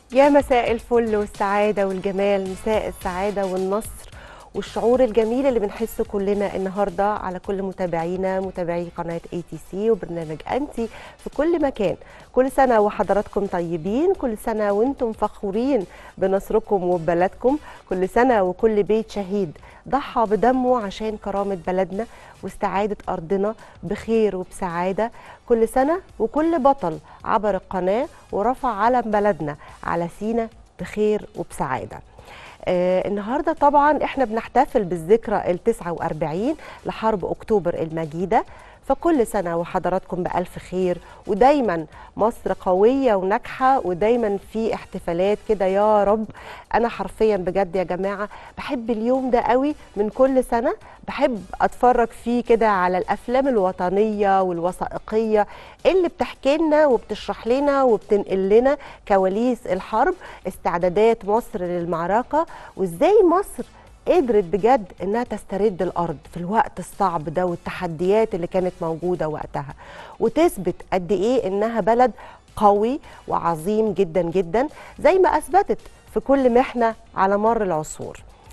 يا مساء الفل والسعادة والجمال مساء السعادة والنصر والشعور الجميل اللي بنحسه كلنا النهارده على كل متابعينا متابعي قناه اي تي سي وبرنامج انتي في كل مكان كل سنه وحضراتكم طيبين كل سنه وانتم فخورين بنصركم وببلدكم كل سنه وكل بيت شهيد ضحى بدمه عشان كرامه بلدنا واستعاده ارضنا بخير وبسعاده كل سنه وكل بطل عبر القناه ورفع علم بلدنا على سينا بخير وبسعاده آه النهارده طبعا احنا بنحتفل بالذكرى ال 49 لحرب اكتوبر المجيده فكل سنه وحضراتكم بالف خير ودايما مصر قويه وناجحه ودايما في احتفالات كده يا رب انا حرفيا بجد يا جماعه بحب اليوم ده قوي من كل سنه بحب اتفرج فيه كده على الافلام الوطنيه والوثائقيه اللي بتحكي لنا وبتشرح لنا وبتنقل لنا كواليس الحرب استعدادات مصر للمعركه وازاي مصر قدرت بجد انها تسترد الارض في الوقت الصعب ده والتحديات اللي كانت موجوده وقتها وتثبت قد ايه انها بلد قوي وعظيم جدا جدا زي ما اثبتت في كل محنه على مر العصور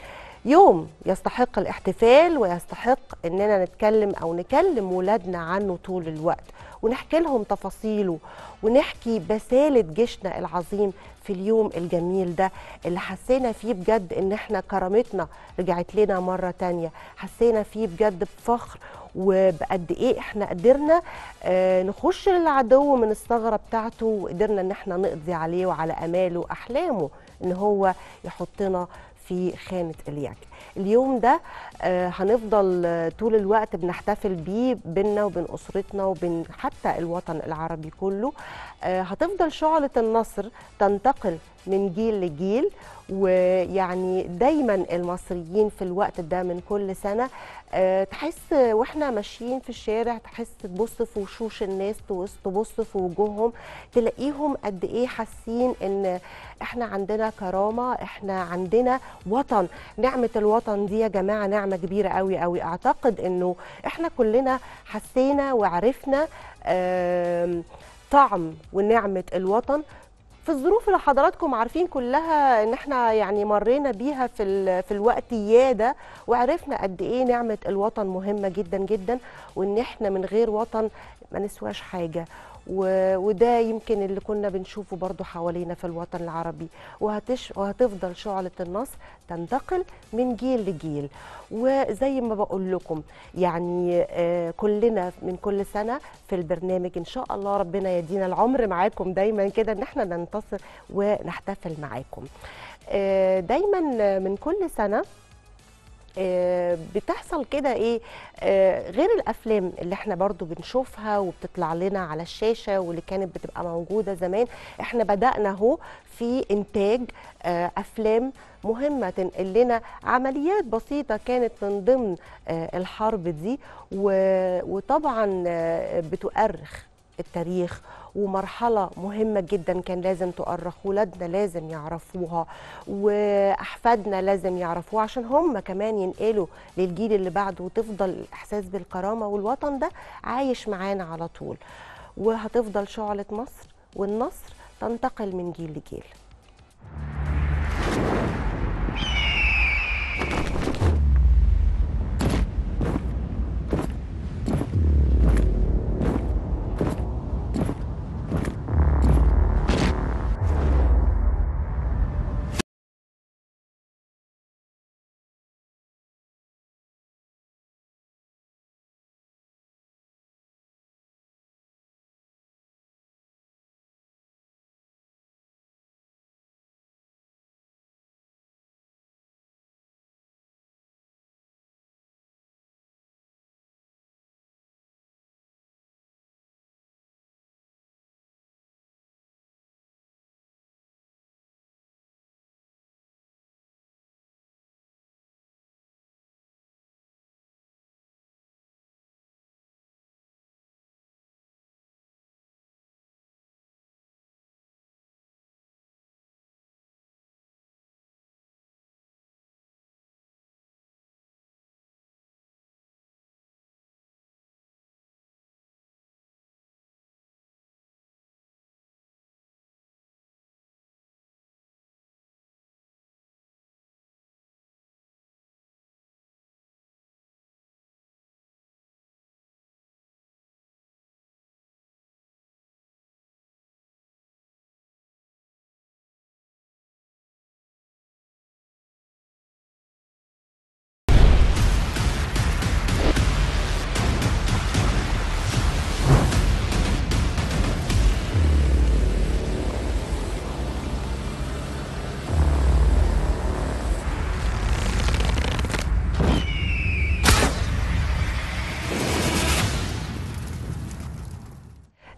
يوم يستحق الاحتفال ويستحق اننا نتكلم او نكلم ولادنا عنه طول الوقت ونحكي لهم تفاصيله ونحكي بسالة جيشنا العظيم في اليوم الجميل ده اللي حسينا فيه بجد ان احنا كرامتنا رجعت لنا مرة تانية حسينا فيه بجد بفخر وبقد ايه احنا قدرنا آه نخش للعدو من الثغرة بتاعته وقدرنا ان احنا نقضي عليه وعلى اماله واحلامه ان هو يحطنا في خانة اليك اليوم ده آه هنفضل آه طول الوقت بنحتفل بيه بينا وبين أسرتنا وبين حتى الوطن العربي كله آه هتفضل شعلة النصر تنتقل من جيل لجيل ويعني دايما المصريين في الوقت ده من كل سنة تحس واحنا ماشيين في الشارع تحس تبص في وشوش الناس تبص في وجوههم تلاقيهم قد ايه حاسين ان احنا عندنا كرامة احنا عندنا وطن نعمة الوطن دي يا جماعة نعمة كبيرة قوي قوي اعتقد انه احنا كلنا حسينا وعرفنا طعم ونعمة الوطن في الظروف اللي حضراتكم عارفين كلها ان احنا يعني مرينا بيها في في الوقت ده وعرفنا قد ايه نعمه الوطن مهمه جدا جدا وان احنا من غير وطن ما نسواش حاجه وده يمكن اللي كنا بنشوفه برضو حوالينا في الوطن العربي وهتش وهتفضل شعلة النصر تنتقل من جيل لجيل وزي ما بقول لكم يعني آه كلنا من كل سنة في البرنامج إن شاء الله ربنا يدينا العمر معاكم دايما كده إن احنا ننتصر ونحتفل معاكم آه دايما من كل سنة بتحصل كده ايه غير الافلام اللي احنا برضو بنشوفها وبتطلع لنا على الشاشه واللي كانت بتبقى موجوده زمان احنا بدانا اهو في انتاج افلام مهمه تنقل لنا عمليات بسيطه كانت من ضمن الحرب دي وطبعا بتؤرخ التاريخ ومرحلة مهمة جدا كان لازم تؤرخ ولادنا لازم يعرفوها وأحفادنا لازم يعرفوها عشان هم كمان ينقلوا للجيل اللي بعده وتفضل الإحساس بالكرامة والوطن ده عايش معانا على طول وهتفضل شعلة مصر والنصر تنتقل من جيل لجيل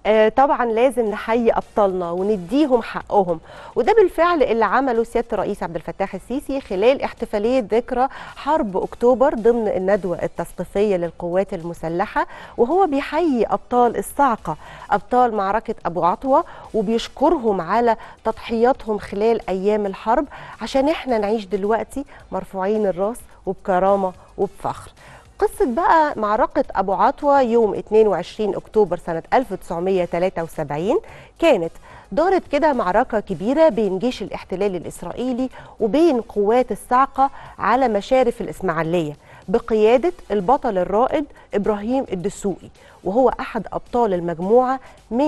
آه، طبعا لازم نحيي ابطالنا ونديهم حقهم وده بالفعل اللي عمله سياده الرئيس عبد الفتاح السيسي خلال احتفاليه ذكرى حرب اكتوبر ضمن الندوه التثقيفيه للقوات المسلحه وهو بيحيي ابطال الصاعقه ابطال معركه ابو عطوه وبيشكرهم على تضحياتهم خلال ايام الحرب عشان احنا نعيش دلوقتي مرفوعين الراس وبكرامه وبفخر قصة بقى معركة أبو عطوة يوم 22 أكتوبر سنة 1973 كانت دارت كده معركة كبيرة بين جيش الاحتلال الإسرائيلي وبين قوات الصاعقة على مشارف الإسماعيلية بقيادة البطل الرائد إبراهيم الدسوقي وهو أحد أبطال المجموعة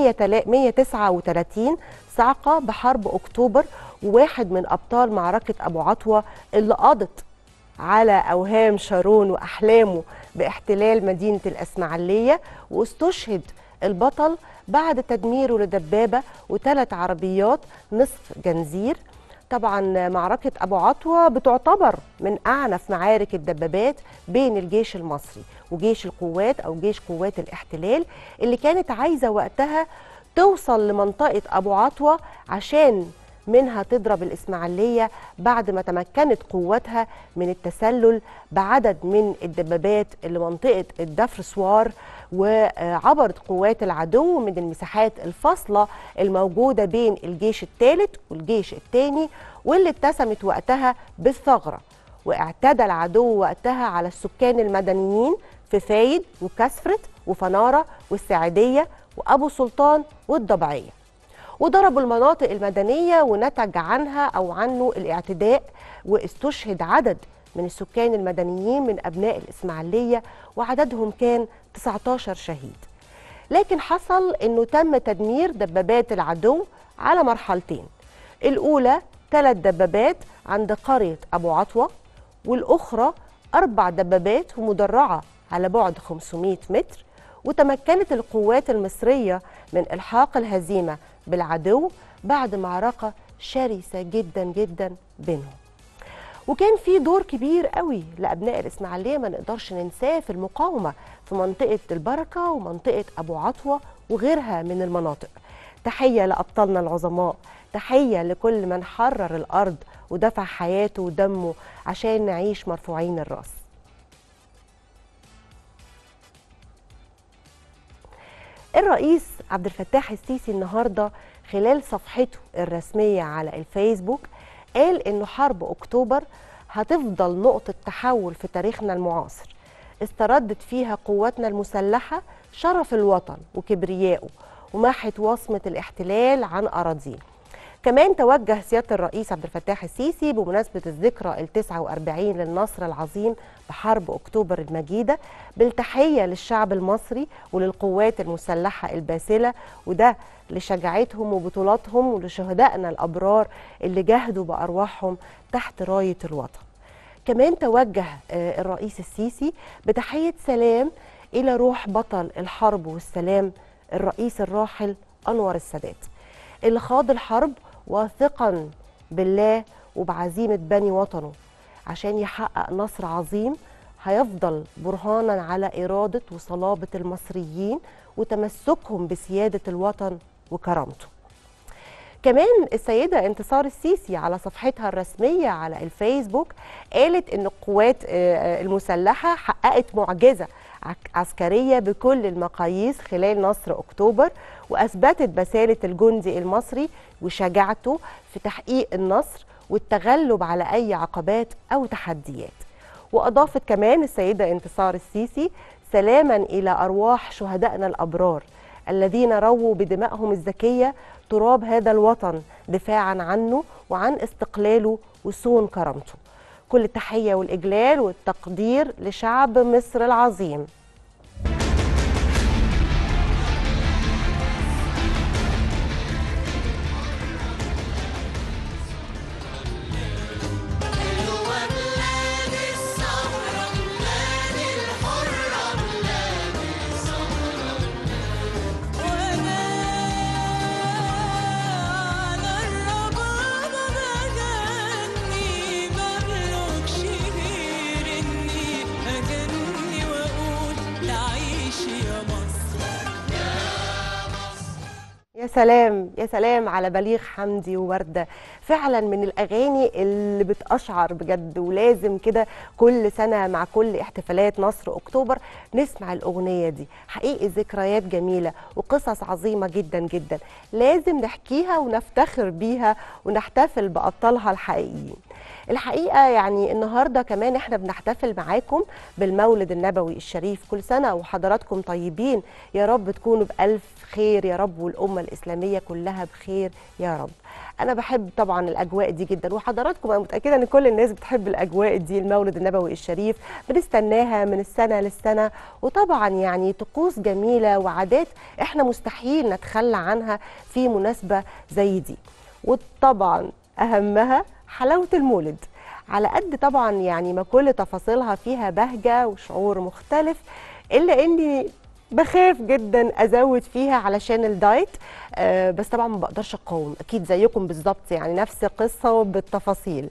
139 صاعقة بحرب أكتوبر وواحد من أبطال معركة أبو عطوة اللي قضت على أوهام شارون وأحلامه باحتلال مدينة الإسماعيلية واستشهد البطل بعد تدميره لدبابة وثلاث عربيات نصف جنزير طبعا معركة أبو عطوة بتعتبر من أعنف معارك الدبابات بين الجيش المصري وجيش القوات أو جيش قوات الاحتلال اللي كانت عايزة وقتها توصل لمنطقة أبو عطوة عشان منها تضرب الإسماعيلية بعد ما تمكنت قوتها من التسلل بعدد من الدبابات لمنطقة الدفرسوار وعبرت قوات العدو من المساحات الفاصلة الموجودة بين الجيش الثالث والجيش الثاني واللي اتسمت وقتها بالثغرة واعتدى العدو وقتها على السكان المدنيين في فايد وكسفرت وفنارة والساعدية وأبو سلطان والضبعية وضربوا المناطق المدنية ونتج عنها أو عنه الاعتداء واستشهد عدد من السكان المدنيين من أبناء الإسماعيلية وعددهم كان 19 شهيد لكن حصل أنه تم تدمير دبابات العدو على مرحلتين الأولى ثلاث دبابات عند قرية أبو عطوة والأخرى أربع دبابات ومدرعة على بعد 500 متر وتمكنت القوات المصرية من إلحاق الهزيمة بالعدو بعد معركة شرسة جدا جدا بينهم وكان في دور كبير قوي لابناء الاسماعيليه ما نقدرش ننساه في المقاومه في منطقه البركه ومنطقه ابو عطوه وغيرها من المناطق تحيه لابطالنا العظماء تحيه لكل من حرر الارض ودفع حياته ودمه عشان نعيش مرفوعين الراس الرئيس عبد الفتاح السيسي النهارده خلال صفحته الرسميه على الفيسبوك قال انه حرب اكتوبر هتفضل نقطه تحول في تاريخنا المعاصر استردت فيها قواتنا المسلحه شرف الوطن وكبريائه ومحت وصمه الاحتلال عن اراضيه كمان توجه سياده الرئيس عبد الفتاح السيسي بمناسبه الذكرى ال 49 للنصر العظيم بحرب اكتوبر المجيده بالتحيه للشعب المصري وللقوات المسلحه الباسله وده لشجاعتهم وبطولاتهم ولشهدائنا الابرار اللي جاهدوا بارواحهم تحت رايه الوطن. كمان توجه الرئيس السيسي بتحيه سلام الى روح بطل الحرب والسلام الرئيس الراحل انور السادات اللي خاض الحرب واثقا بالله وبعزيمه بني وطنه عشان يحقق نصر عظيم هيفضل برهانا على اراده وصلابه المصريين وتمسكهم بسياده الوطن وكرامته. كمان السيدة انتصار السيسي على صفحتها الرسمية على الفيسبوك قالت ان القوات المسلحة حققت معجزة عسكرية بكل المقاييس خلال نصر أكتوبر وأثبتت بسالة الجندي المصري وشجاعته في تحقيق النصر والتغلب على أي عقبات أو تحديات وأضافت كمان السيدة انتصار السيسي سلاما إلى أرواح شهدائنا الأبرار الذين رووا بدمائهم الزكية تراب هذا الوطن دفاعا عنه وعن استقلاله وصون كرامته كل التحية والإجلال والتقدير لشعب مصر العظيم أغني وأقول يا سلام يا سلام على بليغ حمدي ووردة فعلا من الأغاني اللي بتأشعر بجد ولازم كده كل سنة مع كل احتفالات نصر أكتوبر نسمع الأغنية دي حقيقي ذكريات جميلة وقصص عظيمة جدا جدا لازم نحكيها ونفتخر بيها ونحتفل بأبطالها الحقيقيين الحقيقة يعني النهاردة كمان احنا بنحتفل معاكم بالمولد النبوي الشريف كل سنة وحضراتكم طيبين يا رب تكونوا بألف خير يا رب والأمة الإسلامية كلها بخير يا رب أنا بحب طبعا الأجواء دي جدا وحضراتكم أنا متأكدة إن كل الناس بتحب الأجواء دي المولد النبوي الشريف بنستناها من السنة للسنة وطبعا يعني طقوس جميلة وعادات احنا مستحيل نتخلى عنها في مناسبة زي دي وطبعا أهمها حلاوة المولد على قد طبعا يعني ما كل تفاصيلها فيها بهجة وشعور مختلف إلا إني بخاف جدا ازود فيها علشان الدايت آه بس طبعا ما بقدرش اقاوم اكيد زيكم بالظبط يعني نفس القصه بالتفاصيل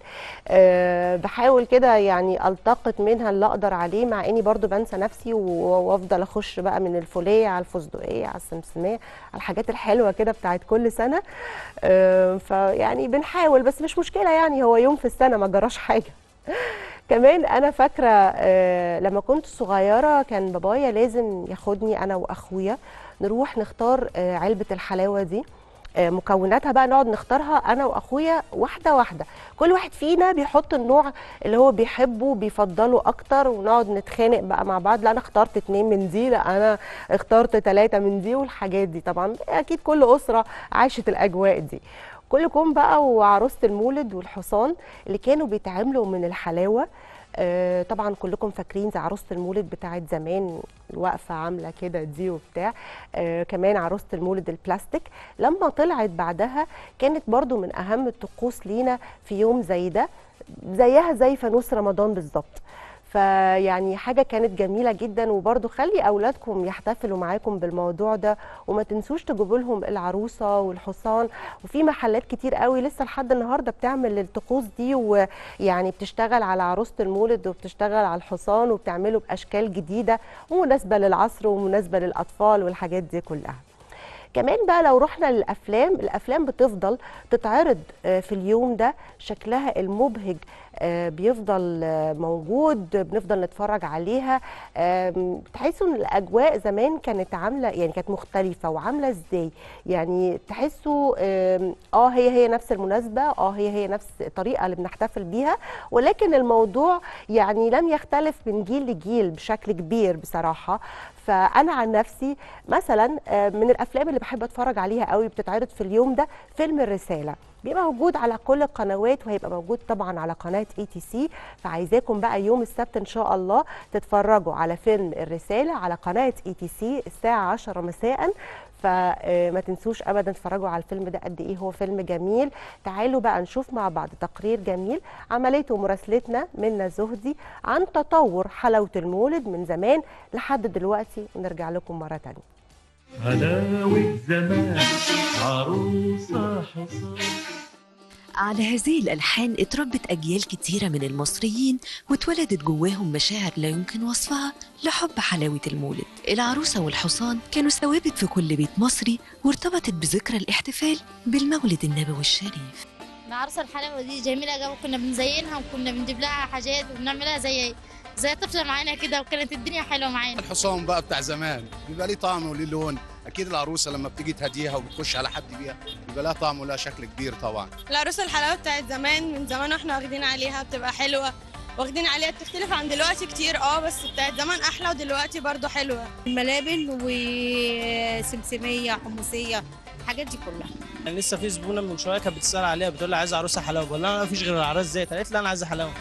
آه بحاول كده يعني التقط منها اللي اقدر عليه مع اني برضو بنسى نفسي وافضل اخش بقى من الفوليه على الفستقيه على السمسميه على الحاجات الحلوه كده بتاعت كل سنه آه فيعني بنحاول بس مش مشكله يعني هو يوم في السنه ما جراش حاجه كمان انا فاكره آه لما كنت صغيره كان بابايا لازم ياخدني انا واخويا نروح نختار آه علبه الحلاوه دي آه مكوناتها بقى نقعد نختارها انا واخويا واحده واحده كل واحد فينا بيحط النوع اللي هو بيحبه بيفضله اكتر ونقعد نتخانق بقى مع بعض لا انا اخترت اتنين من دي لا انا اخترت تلاته من دي والحاجات دي طبعا اكيد كل اسره عاشت الاجواء دي كلكم بقى وعروسه المولد والحصان اللي كانوا بيتعملوا من الحلاوه آه طبعا كلكم فاكرين زي عروسه المولد بتاعت زمان الواقفه عامله كده دي وبتاع آه كمان عروسه المولد البلاستيك لما طلعت بعدها كانت برضو من اهم الطقوس لينا في يوم زي ده زيها زي فانوس رمضان بالظبط فيعني حاجه كانت جميله جدا وبرده خلي اولادكم يحتفلوا معاكم بالموضوع ده وما تنسوش تجيبوا لهم العروسه والحصان وفي محلات كتير قوي لسه لحد النهارده بتعمل الطقوس دي ويعني بتشتغل على عروسه المولد وبتشتغل على الحصان وبتعمله باشكال جديده ومناسبه للعصر ومناسبه للاطفال والحاجات دي كلها كمان بقى لو رحنا للافلام الافلام بتفضل تتعرض في اليوم ده شكلها المبهج بيفضل موجود بنفضل نتفرج عليها تحسوا ان الاجواء زمان كانت عامله يعني كانت مختلفه وعامله ازاي يعني تحسوا اه هي هي نفس المناسبه اه هي هي نفس الطريقه اللي بنحتفل بيها ولكن الموضوع يعني لم يختلف من جيل لجيل بشكل كبير بصراحه فانا عن نفسي مثلا من الافلام اللي بحب اتفرج عليها قوي بتتعرض في اليوم ده فيلم الرساله بيبقى موجود على كل القنوات وهيبقى موجود طبعا على قناه اي تي سي فعايزاكم بقى يوم السبت ان شاء الله تتفرجوا على فيلم الرساله على قناه اي تي سي الساعه 10 مساء فما تنسوش ابدا تتفرجوا على الفيلم ده قد ايه هو فيلم جميل تعالوا بقى نشوف مع بعض تقرير جميل عملته مراسلتنا منى زهدي عن تطور حلاوه المولد من زمان لحد دلوقتي ونرجع لكم مره ثانيه حلاوة زمان عروسة حصان على هذه الألحان اتربت أجيال كتيرة من المصريين واتولدت جواهم مشاعر لا يمكن وصفها لحب حلاوة المولد العروسة والحصان كانوا ثوابت في كل بيت مصري وارتبطت بذكرى الاحتفال بالمولد النبوي الشريف العروسة الحلاوة دي جميلة جدا كنا بنزينها وكنا بنجيب لها حاجات وبنعملها زي زي طفلة معانا كده وكانت الدنيا حلوة معانا الحصان بقى بتاع زمان بيبقى ليه طعم وليه لون اكيد العروسه لما بتيجي تهديها وبتخش على حد بيها بيبقى لها طعم ولها شكل كبير طبعا العروسه الحلاوه بتاعت زمان من زمان واحنا واخدين عليها بتبقى حلوه واخدين عليها بتختلف عن دلوقتي كتير اه بس بتاعت زمان احلى ودلوقتي برضو حلوه الملابن وسمسميه حمصيه الحاجات دي كلها يعني لسه في زبونه من شويه كانت بتسال عليها بتقول لي عايزه عروسه حلاوه بقول لها ما فيش غير العراس زيت قالت لي انا عايزه حلاوه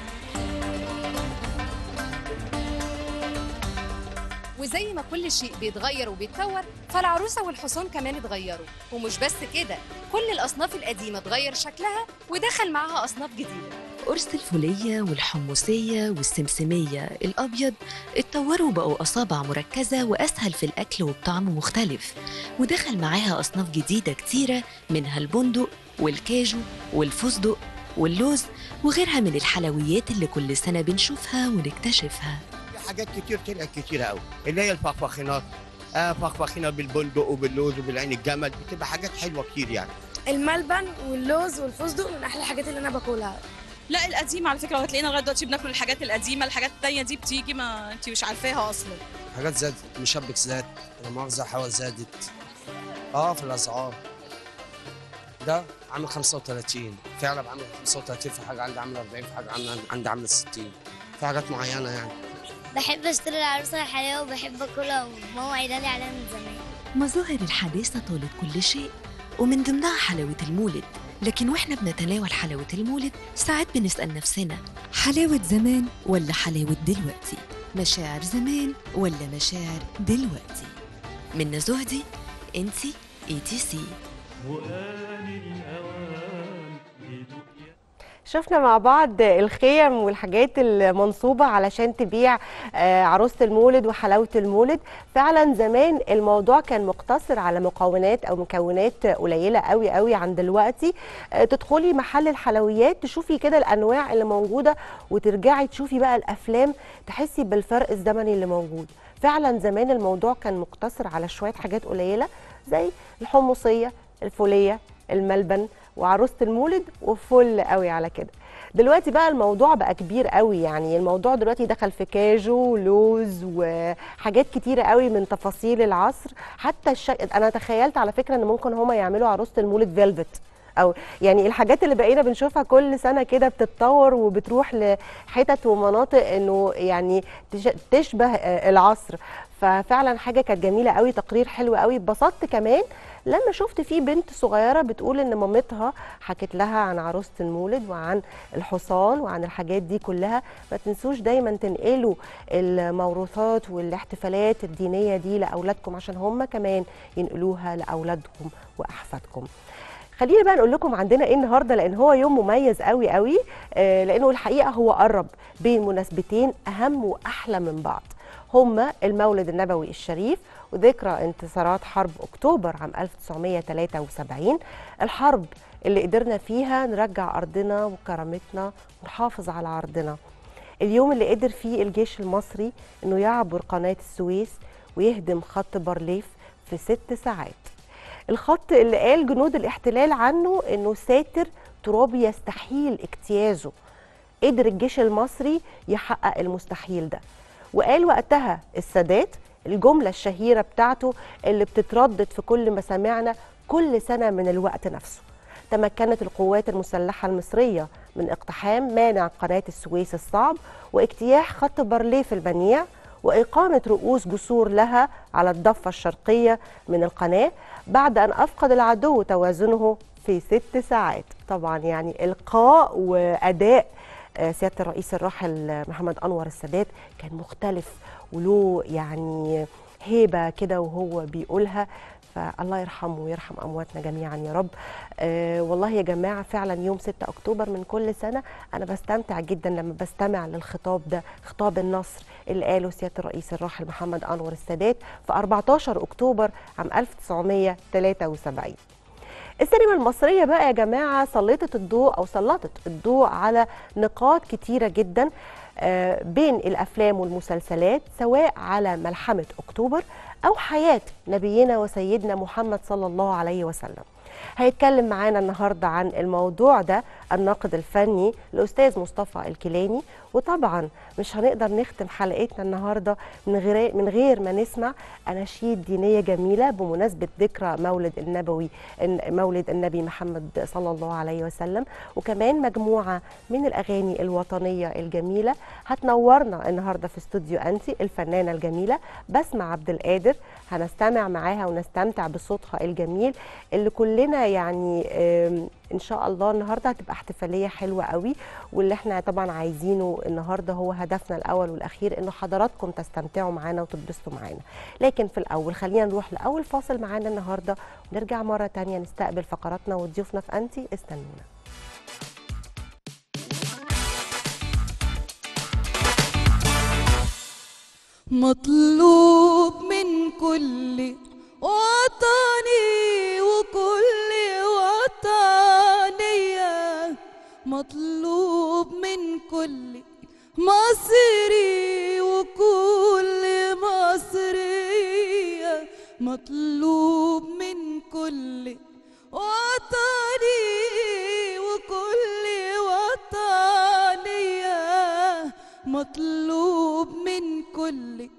وزي ما كل شيء بيتغير وبيتطور فالعروسة والحصان كمان اتغيروا ومش بس كده كل الأصناف القديمة اتغير شكلها ودخل معاها أصناف جديدة قرص الفولية والحمصية والسمسمية الأبيض اتطوروا بقوا أصابع مركزة وأسهل في الأكل وبطعم مختلف ودخل معاها أصناف جديدة كتيرة منها البندق والكاجو والفستق واللوز وغيرها من الحلويات اللي كل سنة بنشوفها ونكتشفها حاجات كتير طلعت كتيرة قوي اللي هي الفخفخينات آه فخفخينه بالبندق وباللوز وبالعين الجمل بتبقى حاجات حلوه كتير يعني الملبن واللوز والفستق من احلى الحاجات اللي انا باكلها لا القديم على فكره وهتلاقينا لغايه دلوقتي بناكل الحاجات القديمه الحاجات التانية دي بتيجي ما انت مش عارفاها اصلا حاجات زادت مشبك زاد لا مؤاخذة حوا زادت اه في الاسعار ده عامل 35 في علب عامل 35 في حاجه عندي عامله 40 في حاجه عامله عندي عامله 60 في حاجات معينه يعني بحب اشتري العروسه الحلاوه وبحب اكلها وماما قايله لي عليها من زمان مظاهر الحداثة طالت كل شيء ومن ضمنها حلاوة المولد لكن واحنا بنتناول حلاوة المولد ساعات بنسأل نفسنا حلاوة زمان ولا حلاوة دلوقتي مشاعر زمان ولا مشاعر دلوقتي من زهدي انتي اي تي سي وآن الأوان لدنيا شفنا مع بعض الخيم والحاجات المنصوبة علشان تبيع آه، عروسة المولد وحلاوة المولد فعلا زمان الموضوع كان مقتصر على مكونات أو مكونات قليلة قوي قوي عن دلوقتي آه، تدخلي محل الحلويات تشوفي كده الأنواع اللي موجودة وترجعي تشوفي بقى الأفلام تحسي بالفرق الزمني اللي موجود فعلا زمان الموضوع كان مقتصر على شوية حاجات قليلة زي الحمصية الفولية الملبن وعروسه المولد وفل قوي على كده دلوقتي بقى الموضوع بقى كبير قوي يعني الموضوع دلوقتي دخل في كاجو ولوز وحاجات كتيره قوي من تفاصيل العصر حتى الش... انا تخيلت على فكره ان ممكن هما يعملوا عروسه المولد فيلفت او يعني الحاجات اللي بقينا بنشوفها كل سنه كده بتتطور وبتروح لحتت ومناطق انه يعني تش- تشبه آه، العصر ففعلا حاجه كانت جميله قوي تقرير حلو قوي اتبسطت كمان لما شفت في بنت صغيره بتقول ان مامتها حكت لها عن عروسه المولد وعن الحصان وعن الحاجات دي كلها ما تنسوش دايما تنقلوا الموروثات والاحتفالات الدينيه دي لاولادكم عشان هم كمان ينقلوها لاولادهم واحفادكم خلينا بقى نقول لكم عندنا ايه النهارده لان هو يوم مميز قوي قوي آه، لانه الحقيقه هو قرب بين مناسبتين اهم واحلى من بعض هما المولد النبوي الشريف وذكرى انتصارات حرب اكتوبر عام 1973 الحرب اللي قدرنا فيها نرجع ارضنا وكرامتنا ونحافظ على عرضنا اليوم اللي قدر فيه الجيش المصري انه يعبر قناه السويس ويهدم خط بارليف في ست ساعات الخط اللي قال جنود الاحتلال عنه انه ساتر ترابي يستحيل اجتيازه قدر الجيش المصري يحقق المستحيل ده وقال وقتها السادات الجملة الشهيرة بتاعته اللي بتتردد في كل مسامعنا كل سنة من الوقت نفسه تمكنت القوات المسلحة المصرية من اقتحام مانع قناة السويس الصعب واجتياح خط بارليف المنيع وإقامة رؤوس جسور لها على الضفة الشرقية من القناة بعد أن أفقد العدو توازنه في ست ساعات طبعا يعني إلقاء وأداء آه، سيادة الرئيس الراحل محمد أنور السادات كان مختلف وله يعني هيبة كده وهو بيقولها فالله يرحمه ويرحم أمواتنا جميعا يا رب آه والله يا جماعة فعلا يوم 6 أكتوبر من كل سنة أنا بستمتع جدا لما بستمع للخطاب ده خطاب النصر اللي قاله سيادة الرئيس الراحل محمد أنور السادات في 14 أكتوبر عام 1973 السينما المصرية بقى يا جماعة سلطت الضوء أو سلطت الضوء على نقاط كتيرة جدا آه، بين الأفلام والمسلسلات سواء على ملحمة أكتوبر أو حياة نبينا وسيدنا محمد صلى الله عليه وسلم هيتكلم معانا النهاردة عن الموضوع ده الناقد الفني الأستاذ مصطفى الكيلاني وطبعا مش هنقدر نختم حلقتنا النهاردة من غير, من غير ما نسمع أناشيد دينية جميلة بمناسبة ذكرى مولد النبوي مولد النبي محمد صلى الله عليه وسلم وكمان مجموعة من الأغاني الوطنية الجميلة هتنورنا النهاردة في استوديو أنتي الفنانة الجميلة بسمة عبد القادر هنستمع معاها ونستمتع بصوتها الجميل اللي كلنا يعني آم، ان شاء الله النهارده هتبقى احتفاليه حلوه قوي واللي احنا طبعا عايزينه النهارده هو هدفنا الاول والاخير انه حضراتكم تستمتعوا معانا وتتبسطوا معانا لكن في الاول خلينا نروح لاول فاصل معانا النهارده ونرجع مره تانية نستقبل فقراتنا وضيوفنا في انتي استنونا مطلوب من كل وطني وكل وطنية مطلوب من كل مصري وكل مصرية مطلوب من كل وطني وكل وطنية مطلوب من كل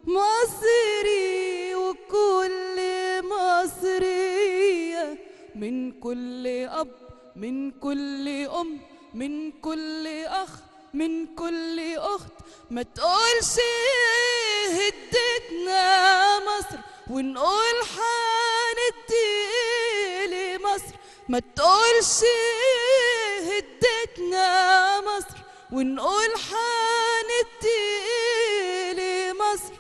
مصري وكل مصرية من كل أب من كل أم من كل أخ من كل أخت ما تقولش هدتنا مصر ونقول حندي لمصر ما تقولش هدتنا مصر ونقول حندي لمصر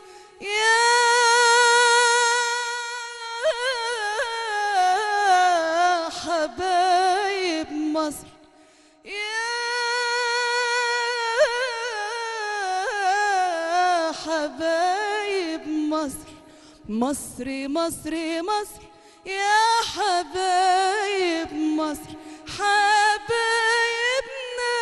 يا حبايب مصر يا حبايب مصر مصر مصر مصر يا حبايب مصر حبايبنا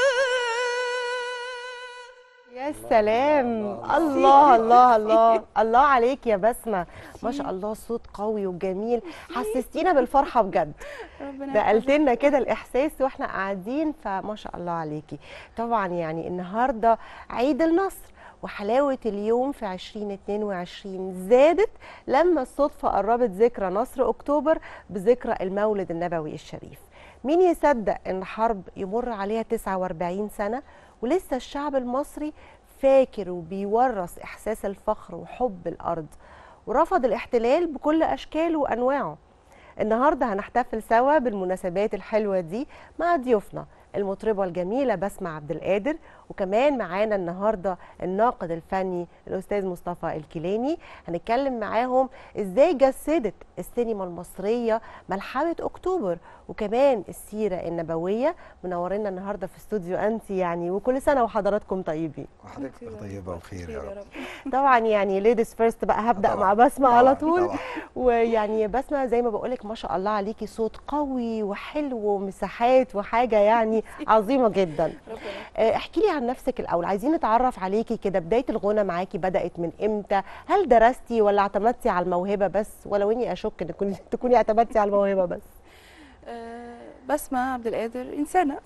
يا سلام الله الله الله الله عليك يا بسمة ما شاء الله صوت قوي وجميل حسستينا بالفرحة بجد ربنا نقلت لنا كده الإحساس وإحنا قاعدين فما شاء الله عليكي طبعا يعني النهاردة عيد النصر وحلاوة اليوم في 2022 زادت لما الصدفة قربت ذكرى نصر أكتوبر بذكرى المولد النبوي الشريف مين يصدق ان حرب يمر عليها 49 سنة ولسه الشعب المصري فاكر وبيورث احساس الفخر وحب الارض ورفض الاحتلال بكل اشكاله وانواعه النهارده هنحتفل سوا بالمناسبات الحلوه دي مع ضيوفنا المطربه الجميله بسمة عبد القادر وكمان معانا النهارده الناقد الفني الاستاذ مصطفى الكيلاني هنتكلم معاهم ازاي جسدت السينما المصريه ملحمه اكتوبر وكمان السيره النبويه منورنا النهارده في استوديو انت يعني وكل سنه وحضراتكم طيبين وحضرتك طيبه وبخير يا رب طبعا يعني ليديز فيرست بقى هبدا طبعاً، مع بسمه على طبعاً، طول طبعاً. ويعني بسمه زي ما بقولك ما شاء الله عليكي صوت قوي وحلو ومساحات وحاجه يعني عظيمه جدا آه، احكي لي عن نفسك الاول عايزين نتعرف عليكي كده بدايه الغنى معاكي بدات من امتى هل درستي ولا اعتمدتي على الموهبه بس ولو اني اشك ان كن- تكوني اعتمدتي على الموهبه بس آه، بسمة عبد القادر إنسانة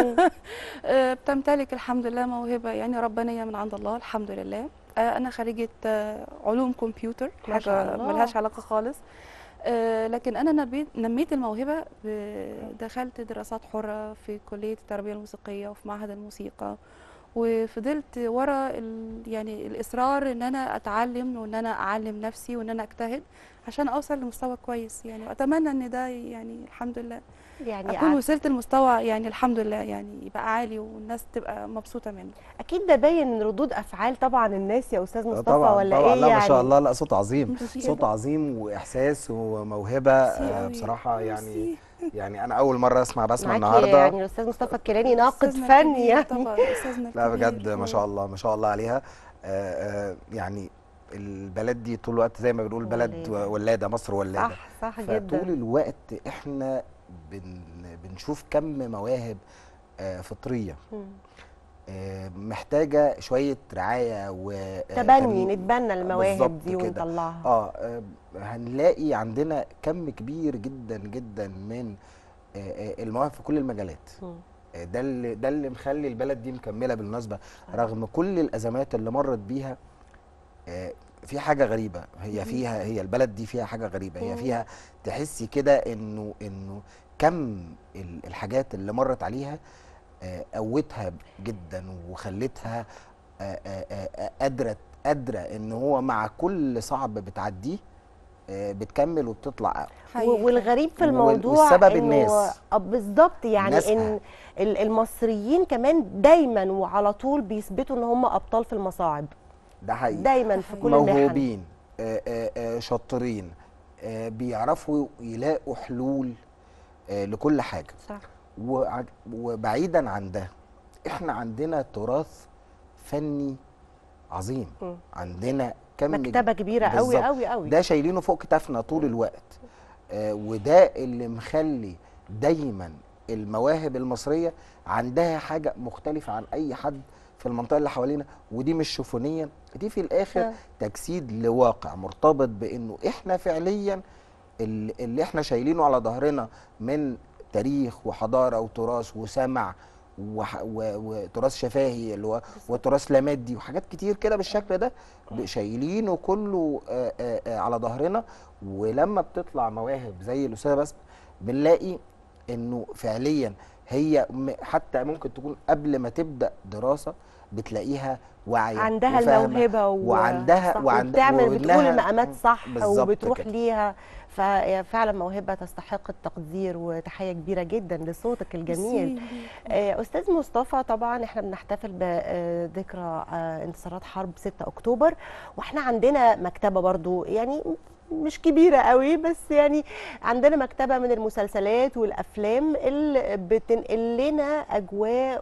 آه، بتمتلك الحمد لله موهبة يعني ربانية من عند الله الحمد لله آه، أنا خريجة آه، علوم كمبيوتر ما شاء حاجة الله. ملهاش علاقة خالص آه، لكن أنا نبيت نميت الموهبة ب- دخلت دراسات حرة في كلية التربية الموسيقية وفي معهد الموسيقى وفضلت ورا ال- يعني الإصرار إن أنا أتعلم وإن أنا أعلم نفسي وإن أنا أجتهد عشان أوصل لمستوى كويس يعني وأتمنى إن ده يعني الحمد لله يعني اكون قعدت- وصلت لمستوى يعني الحمد لله يعني يبقى عالي والناس تبقى مبسوطه منه اكيد ده باين من ردود افعال طبعا الناس يا استاذ مصطفى طبعا ولا طبعا ايه لا يعني ما شاء الله لا صوت عظيم ميرسي. صوت عظيم واحساس وموهبه آه، أوي. بصراحه يعني يعني انا اول مره اسمع بسمع معاكي النهارده يعني الاستاذ مصطفى الكيلاني ناقد أستاذنا فني الكبير يعني طبعا استاذنا لا الكبير. بجد ما شاء الله ما شاء الله عليها آه، آه، يعني البلد دي طول الوقت زي ما بنقول بلد ولاده. ولاده مصر ولاده صح صح فطول جدا الوقت احنا بن بنشوف كم مواهب آه، فطريه مم. آه، محتاجه شويه رعايه و تبني نتبنى المواهب بالظبط دي كده. ونطلعها اه آه، هنلاقي عندنا كم كبير جدا جدا من آه، آه، المواهب في كل المجالات مم. آه، ده اللي ده اللي مخلي البلد دي مكمله بالمناسبه رغم كل الازمات اللي مرت بيها آه، في حاجه غريبه هي فيها هي البلد دي فيها حاجه غريبه هي مم. فيها تحسي كده انه انه كم ال- الحاجات اللي مرت عليها آه، قوتها جدا وخلتها آه، آه، آه، قادره قادره ان هو مع كل صعب بتعديه آه، بتكمل وبتطلع و- والغريب في وال- الموضوع والسبب إنه- الناس. آه، بالظبط يعني ناسها. ان ال- المصريين كمان دايما وعلى طول بيثبتوا ان هم ابطال في المصاعب ده حقيقي دايما في كل المحن موهوبين آه، آه، آه، شاطرين آه، بيعرفوا يلاقوا حلول آه، لكل حاجه صح وع- وبعيدا عن ده احنا عندنا تراث فني عظيم مم. عندنا كم مكتبة كبيرة قوي بالظبط. قوي قوي. ده شايلينه فوق كتافنا طول الوقت آه وده اللي مخلي دايما المواهب المصريه عندها حاجه مختلفه عن اي حد في المنطقه اللي حوالينا ودي مش شوفونيا دي في الاخر آه. تجسيد لواقع مرتبط بانه احنا فعليا اللي اللي احنا شايلينه على ظهرنا من تاريخ وحضاره وتراث وسمع وح- و- وتراث شفاهي اللي هو وتراث لا مادي وحاجات كتير كده بالشكل ده ب- شايلينه كله آه، آه، آه، على ظهرنا ولما بتطلع مواهب زي الاستاذه بس بنلاقي انه فعليا هي م- حتى ممكن تكون قبل ما تبدا دراسه بتلاقيها واعيه عندها وفاهمة الموهبه و... وعندها صح، وعند- وبتعمل بتقول وإنها- المقامات صح بالظبط وبتروح كده. ليها ففعلا موهبه تستحق التقدير وتحيه كبيره جدا لصوتك الجميل ميرسي. آه، استاذ مصطفى طبعا احنا بنحتفل بذكرى انتصارات حرب 6 اكتوبر واحنا عندنا مكتبه برضو يعني مش كبيرة قوي بس يعني عندنا مكتبة من المسلسلات والأفلام اللي بتنقل لنا أجواء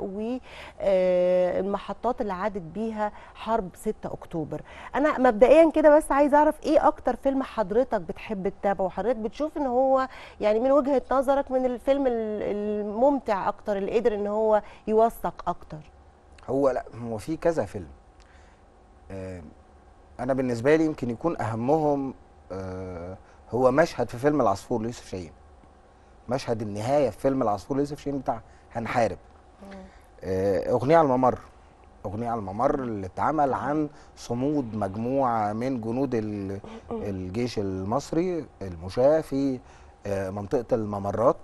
والمحطات اللي عادت بيها حرب 6 أكتوبر أنا مبدئيا كده بس عايز أعرف إيه أكتر فيلم حضرتك بتحب تتابعه وحضرتك بتشوف إن هو يعني من وجهة نظرك من الفيلم ال- الممتع أكتر اللي قدر إن هو يوثق أكتر هو لا هو في كذا فيلم آه، انا بالنسبه لي يمكن يكون اهمهم آه، هو مشهد في فيلم العصفور ليوسف شاهين مشهد النهايه في فيلم العصفور ليوسف شاهين بتاع هنحارب آه، اغنيه على الممر اغنيه على الممر اللي اتعمل عن صمود مجموعه من جنود ال- الجيش المصري المشاة في آه، منطقه الممرات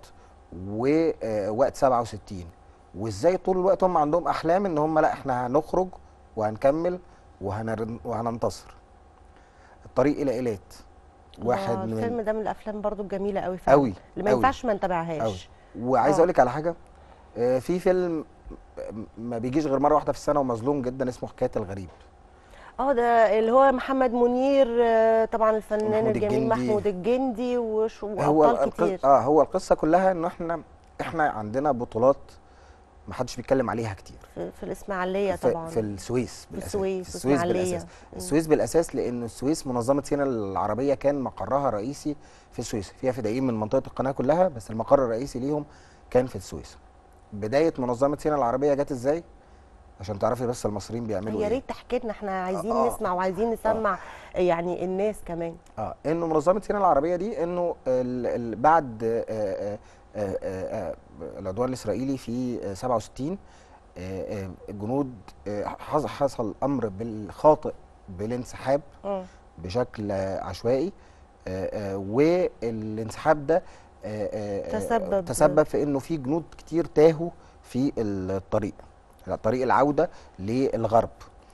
ووقت 67 وازاي طول الوقت هم عندهم احلام ان هم لا احنا هنخرج وهنكمل وهنر- وهننتصر الطريق الى ايلات واحد آه، من الفيلم ده من الأفلام برضو الجميلة قوي فعلا قوي اللي ما قوي. ينفعش ما قوي نتابعهاش وعايز آه. اقول لك على حاجه آه، في فيلم ما بيجيش غير مره واحده في السنه ومظلوم جدا اسمه حكايه الغريب اه ده اللي هو محمد منير آه، طبعا الفنان محمود الجميل الجندي. محمود الجندي وش- هو وابطال كتير القصة اه هو القصه كلها انه احنا احنا عندنا بطولات ما حدش بيتكلم عليها كتير في, في الاسماعيليه في, طبعا في السويس في بالاساس السويس في السويس وإسماعيلية. بالاساس مم. السويس بالاساس لان السويس منظمه سيناء العربيه كان مقرها الرئيسي في السويس فيها فدائيين من منطقه القناه كلها بس المقر الرئيسي ليهم كان في السويس بدايه منظمه سيناء العربيه جت ازاي عشان تعرفي بس المصريين بيعملوا يا ايه ريت تحكي لنا احنا عايزين آه. نسمع وعايزين نسمع يعني الناس كمان اه انه منظمه سيناء العربيه دي انه ال ال بعد آه، آه، آه، آه، آه، العدوان الاسرائيلي في آه، 67 آه، آه، الجنود آه، حص- حصل امر بالخاطئ بالانسحاب مم. بشكل آه، عشوائي آه، آه، والانسحاب ده آه، آه، آه، تسبب- تسبب في انه في جنود كتير تاهوا في الطريق طريق العوده للغرب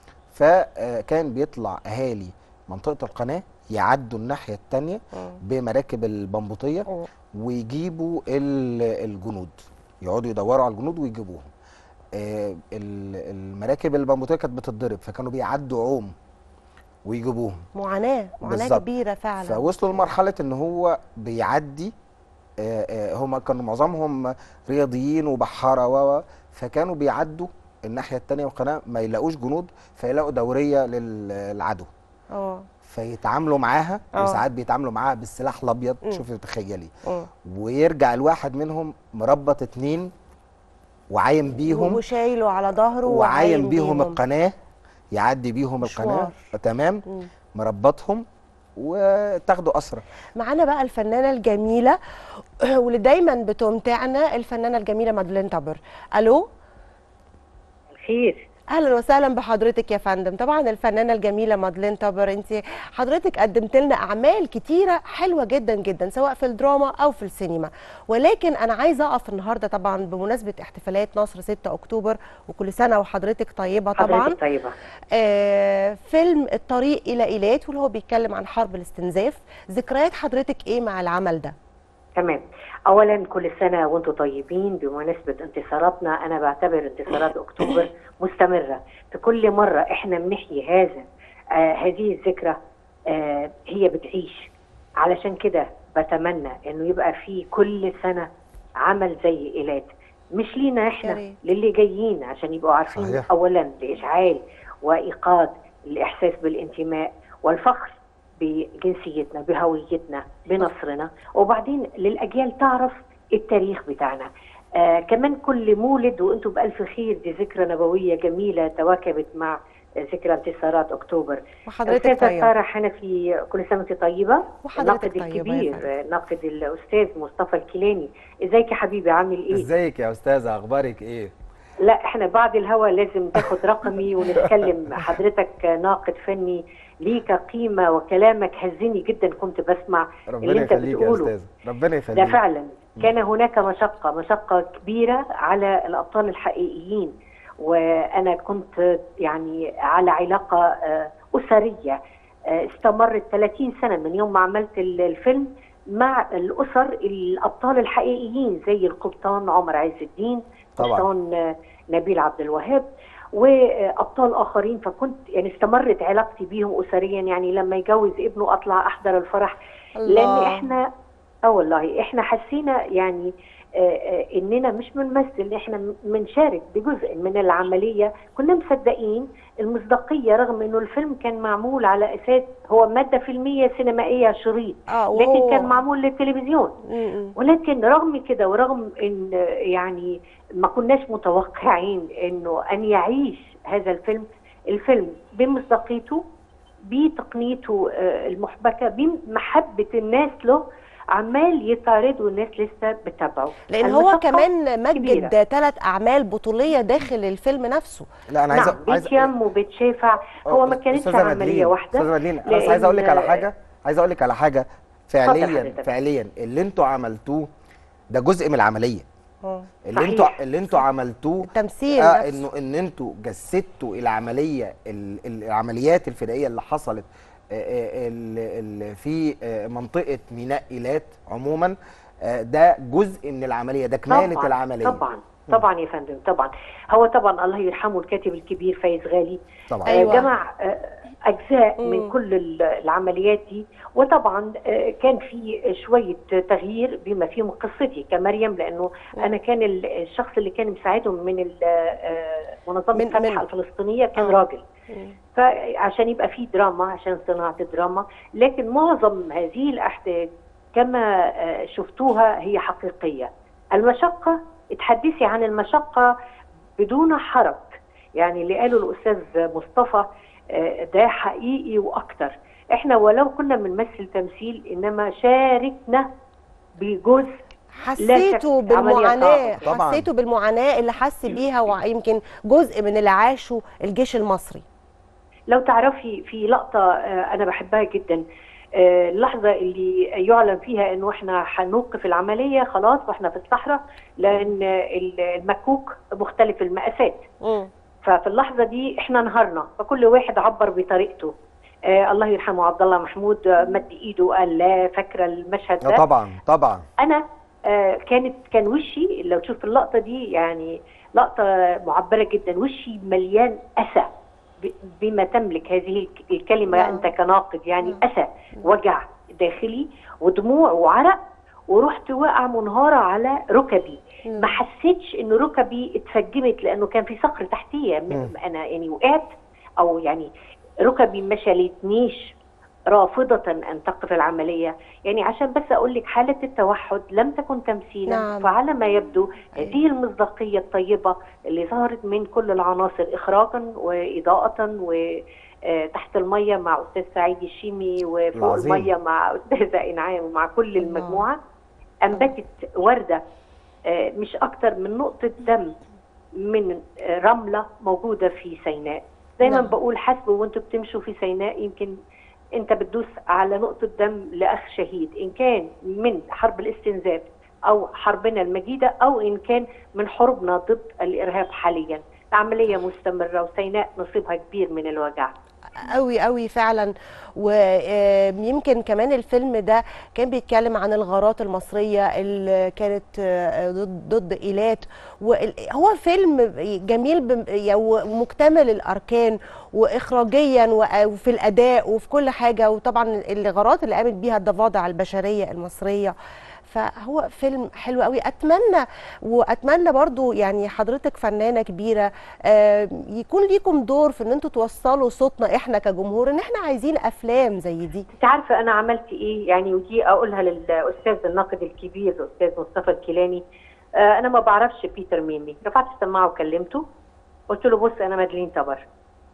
فكان بيطلع اهالي منطقه القناه يعدوا الناحيه الثانيه بمراكب البمبوطيه ويجيبوا ال- الجنود يقعدوا يدوروا على الجنود ويجيبوهم آه، ال- المراكب البمبوطيه كانت بتتضرب فكانوا بيعدوا عوم ويجيبوهم معاناه معاناه بالظبط. كبيره فعلا فوصلوا لمرحله ان هو بيعدي آه، آه، هم كانوا معظمهم رياضيين وبحاره و و، فكانوا بيعدوا الناحيه الثانيه من القناه ما يلاقوش جنود فيلاقوا دوريه للعدو اه فيتعاملوا معاها آه. وساعات بيتعاملوا معاها بالسلاح الابيض مم. شوفي تخيلي مم. ويرجع الواحد منهم مربط اتنين وعايم بيهم وشايله على ظهره وعايم بيهم القناه يعدي بيهم القناه مشوار. تمام مم. مربطهم وتاخدوا اسرى معانا بقى الفنانه الجميله واللي دايما بتمتعنا الفنانه الجميله مادلين تابر الو خير اهلا وسهلا بحضرتك يا فندم طبعا الفنانه الجميله مادلين تابر انت حضرتك قدمت لنا اعمال كتيره حلوه جدا جدا سواء في الدراما او في السينما ولكن انا عايزه اقف النهارده طبعا بمناسبه احتفالات نصر 6 اكتوبر وكل سنه وحضرتك طيبه طبعا حضرتك طيبة آه فيلم الطريق الى ايلات واللي هو بيتكلم عن حرب الاستنزاف ذكريات حضرتك ايه مع العمل ده تمام اولا كل سنه وانتم طيبين بمناسبه انتصاراتنا انا بعتبر انتصارات اكتوبر مستمره في كل مره احنا بنحيي هذا آه هذه الذكرى آه هي بتعيش علشان كده بتمنى انه يبقى في كل سنه عمل زي ايلات مش لينا يا احنا ريت. للي جايين عشان يبقوا عارفين صحيح. اولا لاشعال وايقاظ الاحساس بالانتماء والفخر بجنسيتنا بهويتنا بنصرنا وبعدين للاجيال تعرف التاريخ بتاعنا آه كمان كل مولد وانتم بالف خير دي ذكرى نبويه جميله تواكبت مع آه، ذكرى انتصارات اكتوبر وحضرتك أستاذة طيبة. سارة حنفي كل سنة وأنت طيبة وحضرتك الناقد طيبة يا الكبير فندم. آه، ناقد الأستاذ مصطفى الكيلاني ازيك يا حبيبي عامل ايه؟ ازيك يا استاذه اخبارك ايه لا احنا بعد الهوا لازم تاخد رقمي ونتكلم حضرتك ناقد فني ليك قيمة وكلامك هزني جدا كنت بسمع اللي ربنا انت يخليك يا بتقوله استاذه ربنا ده يخليك فعلا كان هناك مشقة مشقة كبيرة على الأبطال الحقيقيين وأنا كنت يعني على علاقة آه، أسرية آه، استمرت 30 سنة من يوم ما عملت ال- الفيلم مع الأسر الأبطال الحقيقيين زي القبطان عمر عز الدين طبعاً. قبطان آه، نبيل عبد الوهاب وابطال اخرين فكنت يعني استمرت علاقتي بيهم اسريا يعني لما يجوز ابنه اطلع احضر الفرح لان الله. احنا اه والله احنا حسينا يعني آه، آه، اننا مش بنمثل احنا بنشارك بجزء من العمليه كنا مصدقين المصداقيه رغم انه الفيلم كان معمول على اساس هو ماده فيلميه سينمائيه شريط اه لكن وهو- كان معمول للتلفزيون م-م. ولكن رغم كده ورغم ان يعني ما كناش متوقعين انه ان يعيش هذا الفيلم الفيلم بمصداقيته بتقنيته آه، المحبكه بمحبه الناس له عمال يطاردوا الناس لسه بتابعه لان هو المشقة كمان مجد كبيرة. ثلاث اعمال بطوليه داخل الفيلم نفسه لا انا عايز نعم بيت يم وبيت شافع هو ما كانتش استاذه عمليه مدلين واحده استاذه مدلين انا بس عايز اقول لك على حاجه عايز اقول لك على حاجه فعليا حضرتك. فعليا اللي انتوا عملتوه ده جزء من العمليه اه اللي صحيح. انتوا اللي انتوا عملتوه التمثيل آه نفسه. انه ان انتوا جسدتوا العمليه ال- العمليات الفدائيه اللي حصلت آه، آه، ال- ال- في آه، منطقه ميناء ايلات عموما آه، ده جزء من العمليه ده كماله طبعاً، العمليه طبعا طبعا يا فندم طبعا هو طبعا الله يرحمه الكاتب الكبير فايز غالي طبعا آه، أيوة. جمع آه، اجزاء مم. من كل ال- العمليات دي وطبعا آه، كان في شويه تغيير بما فيهم قصتي كمريم لانه انا كان ال- الشخص اللي كان مساعدهم من ال- آه، منظمه من- الفتح من- الفلسطينيه كان آه. راجل مم. فعشان يبقى في دراما عشان صناعه الدراما لكن معظم هذه الاحداث كما آه، شفتوها هي حقيقيه المشقه اتحدثي عن المشقه بدون حرج يعني اللي قاله الاستاذ مصطفى آه، ده حقيقي واكتر احنا ولو كنا بنمثل تمثيل انما شاركنا بجزء حسيته لا شك عملية بالمعاناه صعبة. طبعاً. حسيته بالمعاناه اللي حس بيها ويمكن جزء من اللي عاشه الجيش المصري لو تعرفي في لقطة آه، أنا بحبها جدا آه، اللحظة اللي يعلن فيها إنه إحنا هنوقف العملية خلاص وإحنا في الصحراء لأن ال- المكوك مختلف المقاسات مم. ففي اللحظة دي إحنا انهارنا فكل واحد عبر بطريقته آه الله يرحمه عبد الله محمود آه، مد إيده وقال لا فاكرة المشهد آه، ده طبعا طبعا انا آه، كانت كان وشي لو تشوف اللقطه دي يعني لقطه معبره جدا وشي مليان اسى ب- بما تملك هذه الك- الكلمه نعم. انت كناقد يعني اسى وجع داخلي ودموع وعرق ورحت واقعه منهاره على ركبي مم. ما حسيتش ان ركبي اتفجمت لانه كان في صخر تحتيه م- مم. انا يعني وقعت او يعني ركبي ما شالتنيش رافضة أن تقف العملية يعني عشان بس أقول لك حالة التوحد لم تكن تمثيلا نعم. فعلى ما يبدو هذه المصداقية الطيبة اللي ظهرت من كل العناصر إخراجا وإضاءة وتحت المية مع أستاذ سعيد الشيمي وفوق العظيم. المية مع أستاذة إنعام ومع كل المجموعة أنبتت وردة آه، مش أكتر من نقطة دم من آه، رملة موجودة في سيناء دايما نعم. بقول حسبوا وانتوا بتمشوا في سيناء يمكن انت بتدوس على نقطة دم لأخ شهيد إن كان من حرب الاستنزاف أو حربنا المجيدة أو إن كان من حروبنا ضد الإرهاب حاليا العملية مستمرة وسيناء نصيبها كبير من الوجع قوي قوي فعلا ويمكن كمان الفيلم ده كان بيتكلم عن الغارات المصرية اللي كانت آه، ضد ضد إيلات وهو فيلم جميل بم- يعني ومكتمل الأركان وإخراجيا وأ- وفي الأداء وفي كل حاجة وطبعا الغارات اللي قامت بيها الضفادع البشرية المصرية فهو فيلم حلو قوي اتمنى واتمنى برضو يعني حضرتك فنانه كبيره آه، يكون ليكم دور في ان انتوا توصلوا صوتنا احنا كجمهور ان احنا عايزين افلام زي دي انت عارفه انا عملت ايه يعني ودي اقولها للاستاذ الناقد الكبير الاستاذ مصطفى الكيلاني آه، انا ما بعرفش بيتر ميمي رفعت السماعه وكلمته قلت له بص انا مدلين تبر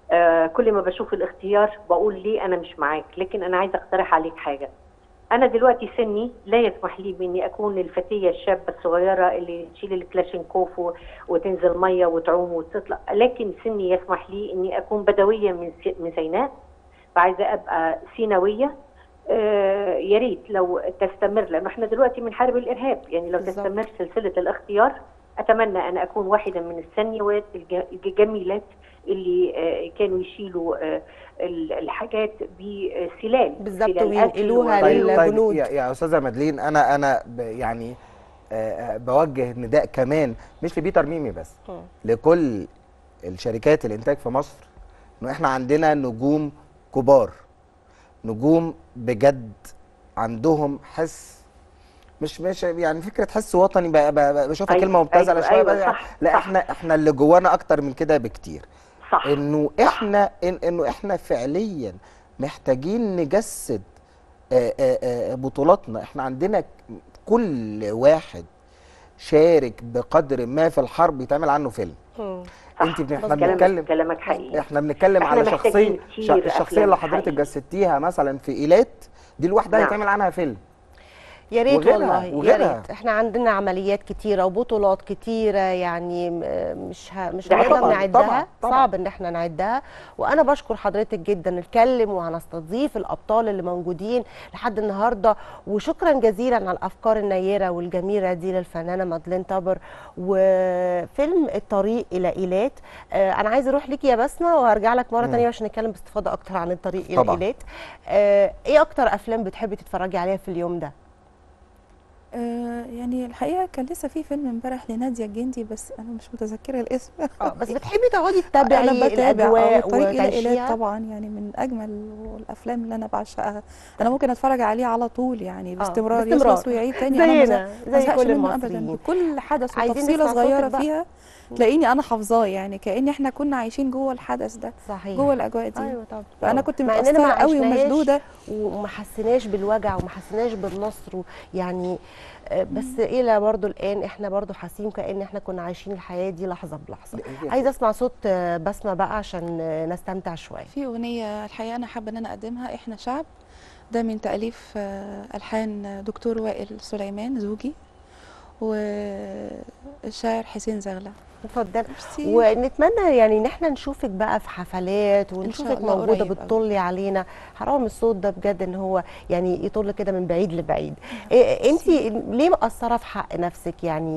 آه كل ما بشوف الاختيار بقول ليه انا مش معاك لكن انا عايزه اقترح عليك حاجه انا دلوقتي سني لا يسمح لي باني اكون الفتيه الشابه الصغيره اللي تشيل الكلاشينكوف و- وتنزل ميه وتعوم وتطلع لكن سني يسمح لي اني اكون بدويه من س- من سيناء فعايزه ابقى سيناويه آه يا ريت لو تستمر لانه احنا دلوقتي بنحارب الارهاب يعني لو بالظبط. تستمر سلسله الاختيار اتمنى ان اكون واحده من الثانيوات الج- الجميلات اللي آه كانوا يشيلوا آه ال- الحاجات بسلال بالظبط سلال وينقلوها أكل لل- و- طيب الجنود. يا, يا استاذه مدلين انا انا ب- يعني آه، آه، بوجه نداء كمان مش لبيتر ميمي بس مم. لكل الشركات الانتاج في مصر انه احنا عندنا نجوم كبار نجوم بجد عندهم حس مش مش يعني فكره حس وطني ب- ب- ب- بشوفها أيوة، كلمه مبتذله أيوة، شويه أيوة، بس صح، لا صح. احنا احنا اللي جوانا اكتر من كده بكتير صح انه احنا إن انه احنا فعليا محتاجين نجسد آه، آه، آه، بطولاتنا احنا عندنا ك- كل واحد شارك بقدر ما في الحرب يتعمل عنه فيلم انت بن- احنا كلامك بنتكلم كلامك حقيقي احنا بنتكلم احنا على محتاجين شخصيه كتير ش- الشخصيه أفلام اللي حضرتك حقيقي. جسدتيها مثلا في ايلات دي لوحدها نعم. يتعمل عنها فيلم يا ريت وغيرها- والله يا وغيرها. ريت احنا عندنا عمليات كتيره وبطولات كتيره يعني م- مش ه... مش ده هنقدر طبعاً، نعدها طبعاً، طبعاً. صعب ان احنا نعدها وانا بشكر حضرتك جدا نتكلم وهنستضيف الابطال اللي موجودين لحد النهارده وشكرا جزيلا على الافكار النيره والجميله دي للفنانه مادلين طبر وفيلم الطريق الى ايلات آه انا عايزه اروح ليكي يا بسمه وهرجع لك مره مم. ثانيه عشان نتكلم باستفاضه اكتر عن الطريق الى طبعاً. ايلات آه ايه اكتر افلام بتحبي تتفرجي عليها في اليوم ده آه، يعني الحقيقه كان لسه في فيلم امبارح لناديه الجندي بس انا مش متذكره الاسم اه بس بتحبي تقعدي تتابعي انا بتابع الاجواء اه طريق الى وتعيشيها ايلات طبعا يعني من اجمل الافلام اللي انا بعشقها انا ممكن اتفرج عليه على طول يعني باستمرار باستمرار. يخلص ويعيد تاني انا ما زينا، زه- ما زي زهقش كل منه ابدا المصريين. بكل حدث عايزين وتفصيله نسمع صغيره صوتك بقى. فيها تلاقيني انا حافظاه يعني كاني احنا كنا عايشين جوه الحدث ده صحيح جوه الاجواء دي ايوه طبعا فانا كنت مع إننا ما متاثره قوي عشناهاش ومشدوده وما حسيناش بالوجع وما حسيناش بالنصر يعني آه، بس الى برضو الان احنا برضو حاسين كان احنا كنا عايشين الحياه دي لحظه بلحظه عايزه اسمع صوت آه، بسمه بقى عشان آه، نستمتع شويه في اغنيه الحقيقه انا حابه ان انا اقدمها احنا شعب ده من تاليف آه، الحان دكتور وائل سليمان زوجي والشاعر حسين زغله اتفضل ميرسي. ونتمنى يعني ان احنا نشوفك بقى في حفلات ونشوفك الله موجوده قريب أوي. بتطلي علينا حرام الصوت ده بجد ان هو يعني يطل كده من بعيد لبعيد إيه انت ليه مقصره في حق نفسك يعني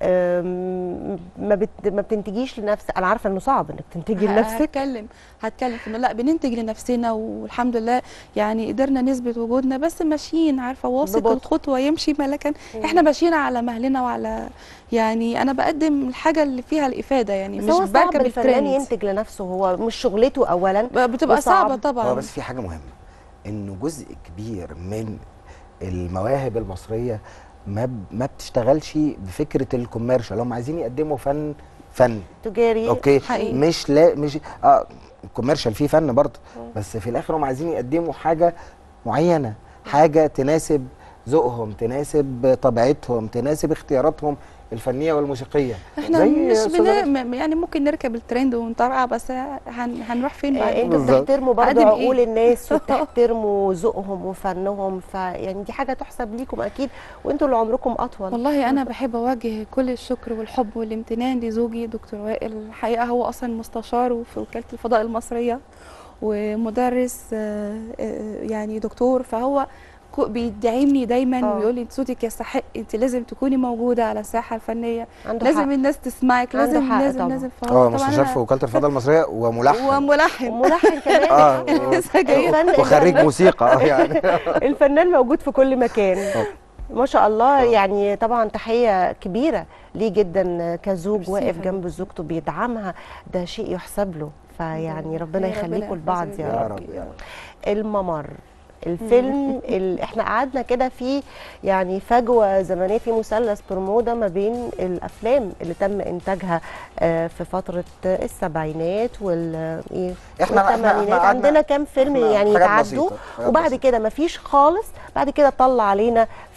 أم، ما بت ما بتنتجيش لنفسك انا عارفه انه صعب انك تنتجي لنفسك هتكلم هتكلم في انه لا بننتج لنفسنا والحمد لله يعني قدرنا نثبت وجودنا بس ماشيين عارفه واثق ببطء. الخطوه يمشي ملكا احنا ماشيين على مهلنا وعلى يعني انا بقدم الحاجه اللي فيها الافاده يعني بس مش هو صعب بركب الفنان الترند ينتج لنفسه هو مش شغلته اولا بتبقى وصعب. صعبه طبعا هو بس في حاجه مهمه انه جزء كبير من المواهب المصريه ما ب- ما بتشتغلش بفكره الكوميرشال هم عايزين يقدموا فن فن تجاري اوكي حقيقي. مش لا مش اه الكوميرشال فيه فن برضه بس في الاخر هم عايزين يقدموا حاجه معينه حاجه تناسب ذوقهم تناسب طبيعتهم تناسب اختياراتهم الفنيه والموسيقيه احنا زي مش أستاذة بن... م- يعني ممكن نركب الترند ونطرقع بس هن... هنروح فين آه، بعدين انتوا بالظبط. بتحترموا برضه هقدم عقول إيه؟ الناس وبتحترموا ذوقهم وفنهم فيعني دي حاجه تحسب ليكم اكيد وانتوا اللي عمركم اطول والله انا بحب اوجه كل الشكر والحب والامتنان لزوجي دكتور وائل الحقيقه هو اصلا مستشار في وكاله الفضاء المصريه ومدرس آه، آه، يعني دكتور فهو كو- بيدعمني دايما آه. ويقول لي انت صوتك يستحق انت لازم تكوني موجوده على الساحه الفنيه عنده لازم حق. الناس تسمعك عنده لازم حق لازم طبعاً. لازم فهو اه طبعاً مستشار أنا- في وكاله الفضاء المصريه وملحن وملحن وملحن كمان اه لسه جايه الفن- وخريج موسيقى اه يعني الفنان موجود في كل مكان ما شاء الله يعني طبعا تحيه كبيره ليه جدا كزوج ميرسي واقف حبيبتي. جنب زوجته بيدعمها ده شيء يحسب له فيعني ربنا يا ربنا يخليكم لبعض يحفظك يا يا رب رب يا رب الممر الفيلم اللي احنا قعدنا كده في يعني فجوه زمنيه في مثلث برمودا ما بين الافلام اللي تم انتاجها آه، في فتره السبعينات وال ايه إحنا- إحنا- إحنا والثمانينات قعدنا- عندنا كام فيلم إحنا يعني حاجات يتعدوا بسيطة، حاجات وبعد بسيطة. كده مفيش خالص بعد كده طلع علينا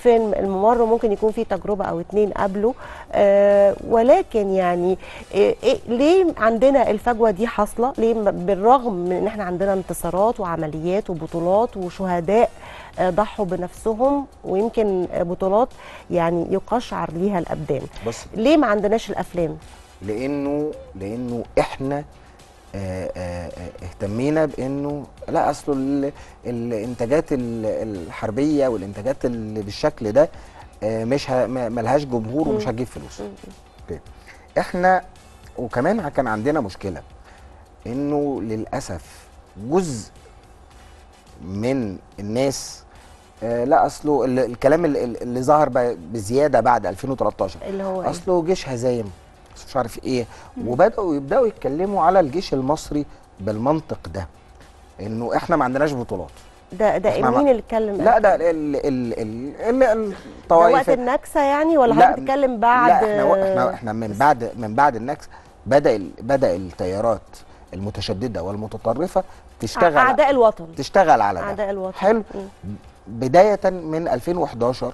فيلم الممر ممكن يكون فيه تجربه او اتنين قبله آه ولكن يعني إيه إيه ليه عندنا الفجوه دي حاصله ليه م- بالرغم من ان احنا عندنا انتصارات وعمليات وبطولات وشهداء آه، ضحوا بنفسهم ويمكن آه، بطولات يعني يقشعر ليها الابدان بص ليه ما عندناش الافلام لانه لانه احنا آه، آه، آه، اهتمينا بانه لا اصله ال- الانتاجات ال- الحربيه والانتاجات اللي بالشكل ده آه، مش ه- ما- ملهاش جمهور ومش مم. هتجيب فلوس اوكي احنا وكمان كان عندنا مشكله انه للاسف جزء من الناس آه، لا اصله ال- الكلام اللي, اللي ظهر بقى بزياده بعد 2013 اللي هو إيه؟ اصله جيش هزايم أصله مش عارف ايه وبداوا يبداوا يتكلموا على الجيش المصري بالمنطق ده انه احنا ما عندناش بطولات ده ده إحنا ما- مين اللي اتكلم لا ده ال ال ال ال ال ده الطوائف وقت النكسه يعني ولا لا، حضرتك بتتكلم بعد لا احنا احنا احنا من بعد من بعد النكسه بدا ال- بدا التيارات المتشدده والمتطرفه تشتغل اعداء الوطن تشتغل على ده اعداء الوطن حلو مم. بدايه من 2011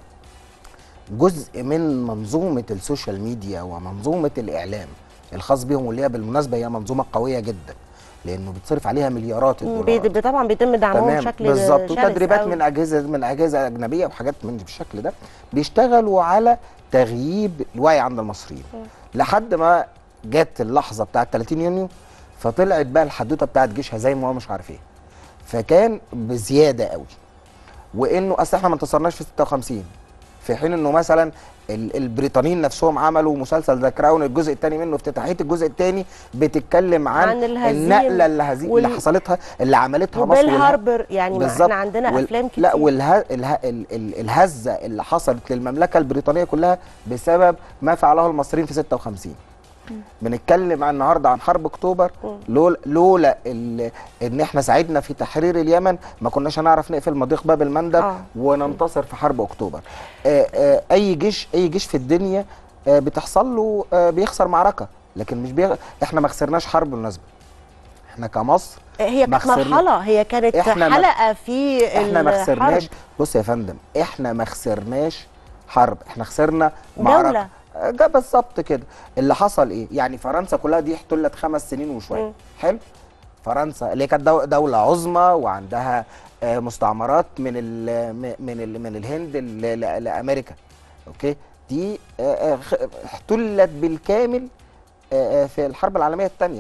جزء من منظومه السوشيال ميديا ومنظومه الاعلام الخاص بهم واللي هي بالمناسبه هي منظومه قويه جدا لانه بيتصرف عليها مليارات مم، الدولارات بي- طبعا بيتم دعمهم تمام بشكل بالظبط شرس وتدريبات أوي. من اجهزه من اجهزه اجنبيه وحاجات من بالشكل ده بيشتغلوا على تغييب الوعي عند المصريين لحد ما جت اللحظه بتاعه 30 يونيو فطلعت بقى الحدوته بتاعه جيش هزايم وهو مش عارف ايه فكان بزياده قوي وانه اصل احنا ما انتصرناش في 56 في حين انه مثلا ال- البريطانيين نفسهم عملوا مسلسل ذا كراون الجزء الثاني منه افتتاحيه الجزء الثاني بتتكلم عن, عن الهزيم النقله اللي, هزي... وال- اللي حصلتها اللي عملتها مصر وبيل والها- هاربر يعني ما بالظبط. احنا عندنا وال- افلام كتير لا والها... اله... ال... ال... الهزه اللي حصلت للمملكه البريطانيه كلها بسبب ما فعله المصريين في 56 بنتكلم عن النهارده عن حرب اكتوبر لولا لولا ال... ان احنا ساعدنا في تحرير اليمن ما كناش هنعرف نقفل مضيق باب المندب آه. وننتصر في حرب اكتوبر آه آه اي جيش اي جيش في الدنيا آه بتحصل له آه بيخسر معركه لكن مش بيغ... احنا ما خسرناش حرب بالمناسبه احنا كمصر هي ما كانت خسرنا- مرحله هي كانت إحنا ما- حلقه في احنا ما الحرب. خسرناش بص يا فندم احنا ما خسرناش حرب احنا خسرنا معركه دولة. آه، ده بالظبط كده اللي حصل ايه يعني فرنسا كلها دي احتلت خمس سنين وشويه مم. حلو فرنسا اللي كانت دو- دوله عظمى وعندها آه، مستعمرات من ال م- من ال من الهند ل- ل- لامريكا اوكي دي آه، آه، خ- احتلت بالكامل آه، آه، في الحرب العالميه الثانيه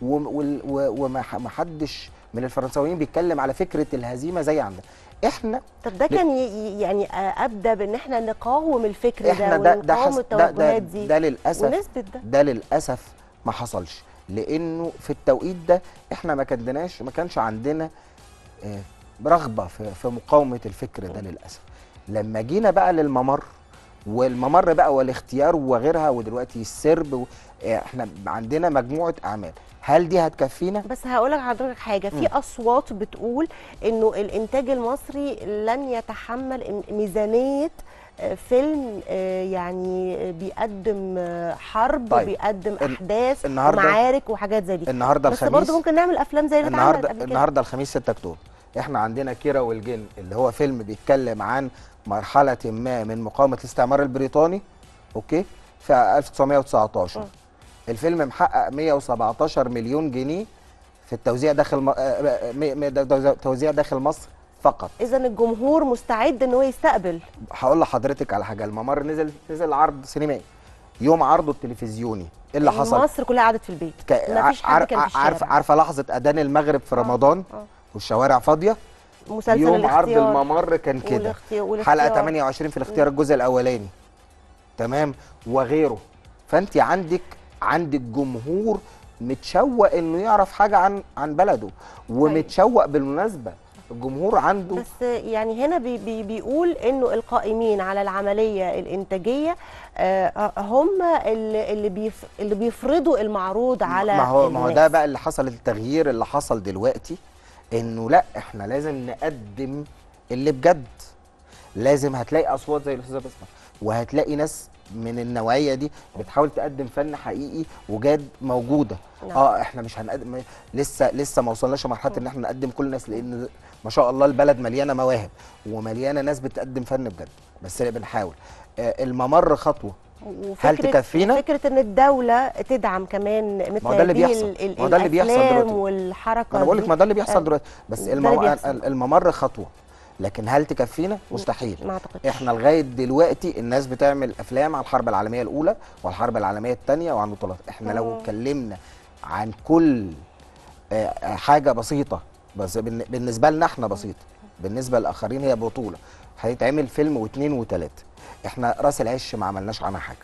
وما ح- ما حدش من الفرنساويين بيتكلم على فكره الهزيمه زي عندنا احنا طب ده كان ي- ي- يعني آه، ابدا بان احنا نقاوم الفكر احنا ده ده ده ونقاوم حس ده ده, التوجهات دي ده للاسف ونثبت ده ده للاسف ما حصلش لانه في التوقيت ده احنا ما كدناش ما كانش عندنا آه، رغبه في, في مقاومه الفكر ده للاسف لما جينا بقى للممر والممر بقى والاختيار وغيرها ودلوقتي السرب و... آه، احنا عندنا مجموعه اعمال هل دي هتكفينا بس هقول لك لحضرتك حاجه في مم. اصوات بتقول انه الانتاج المصري لن يتحمل إن- ميزانيه آه، فيلم آه، يعني آه، بيقدم آه، حرب طيب. وبيقدم ال- احداث النهاردة- ومعارك وحاجات زي دي النهارده بس الخميس برضه ممكن نعمل افلام زي اللي اتعملت النهارده قبل كده النهارده الخميس 6 اكتوبر احنا عندنا كيرة والجن اللي هو فيلم بيتكلم عن مرحله ما من مقاومه الاستعمار البريطاني اوكي في 1919 الفيلم محقق 117 مليون جنيه في التوزيع داخل م... آه، آه، مي- مي- ده- ده- توزيع داخل مصر فقط اذا الجمهور مستعد ان هو يستقبل هقول لحضرتك على حاجه الممر نزل نزل عرض سينمائي يوم عرضه التلفزيوني ايه اللي حصل مصر كلها قعدت في البيت ك- ما فيش حد عار- كان في عارفه الشارع عارفه لحظه اذان المغرب في رمضان آه. والشوارع فاضيه مسلسل يوم عرض الاختيار. الممر كان كده والاختيار- والاختيار. حلقه 28 في الاختيار الجزء الاولاني تمام وغيره فانت عندك عندك جمهور متشوق انه يعرف حاجه عن عن بلده ومتشوق بالمناسبه الجمهور عنده بس يعني هنا بي بي بيقول انه القائمين على العمليه الانتاجيه آه، هم اللي اللي, بيف اللي بيفرضوا المعروض على ما هو ما هو الناس. ده بقى اللي حصل التغيير اللي حصل دلوقتي انه لا احنا لازم نقدم اللي بجد لازم هتلاقي اصوات زي الاستاذه بسمه وهتلاقي ناس من النوعيه دي بتحاول تقدم فن حقيقي وجاد موجوده نعم. اه احنا مش هنقدم لسه لسه ما وصلناش لمرحله ان احنا نقدم كل الناس لان ما شاء الله البلد مليانه مواهب ومليانه ناس بتقدم فن بجد بس بنحاول آه الممر خطوه هل وفكرة- تكفينا؟ فكره ان الدوله تدعم كمان مثل ما هو ده اللي هذه بيحصل. ال- ال- ما هو ده اللي بيحصل الأفلام دلوقتي. والحركه انا بقول لك دي. ما ده اللي بيحصل آه. دلوقتي بس ده اللي المو... بيحصل. الممر خطوه لكن هل تكفينا مستحيل ما اعتقدش احنا لغايه دلوقتي الناس بتعمل افلام عن الحرب العالميه الاولى والحرب العالميه الثانيه وعن بطولات احنا لو مم. اتكلمنا عن كل آه، آه، حاجه بسيطه بس بالن- بالنسبه لنا احنا بسيطه بالنسبه للاخرين هي بطوله هيتعمل فيلم واثنين وثلاثه احنا راس العش ما عملناش عنها حاجه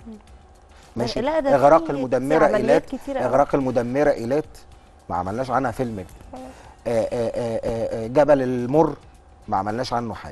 ماشي لا، ده اغراق في المدمره عمليات ايلات كتيرة أوي. اغراق المدمره ايلات ما عملناش عنها فيلم آه، آه، آه، آه، جبل المر ما عملناش عنه حاجه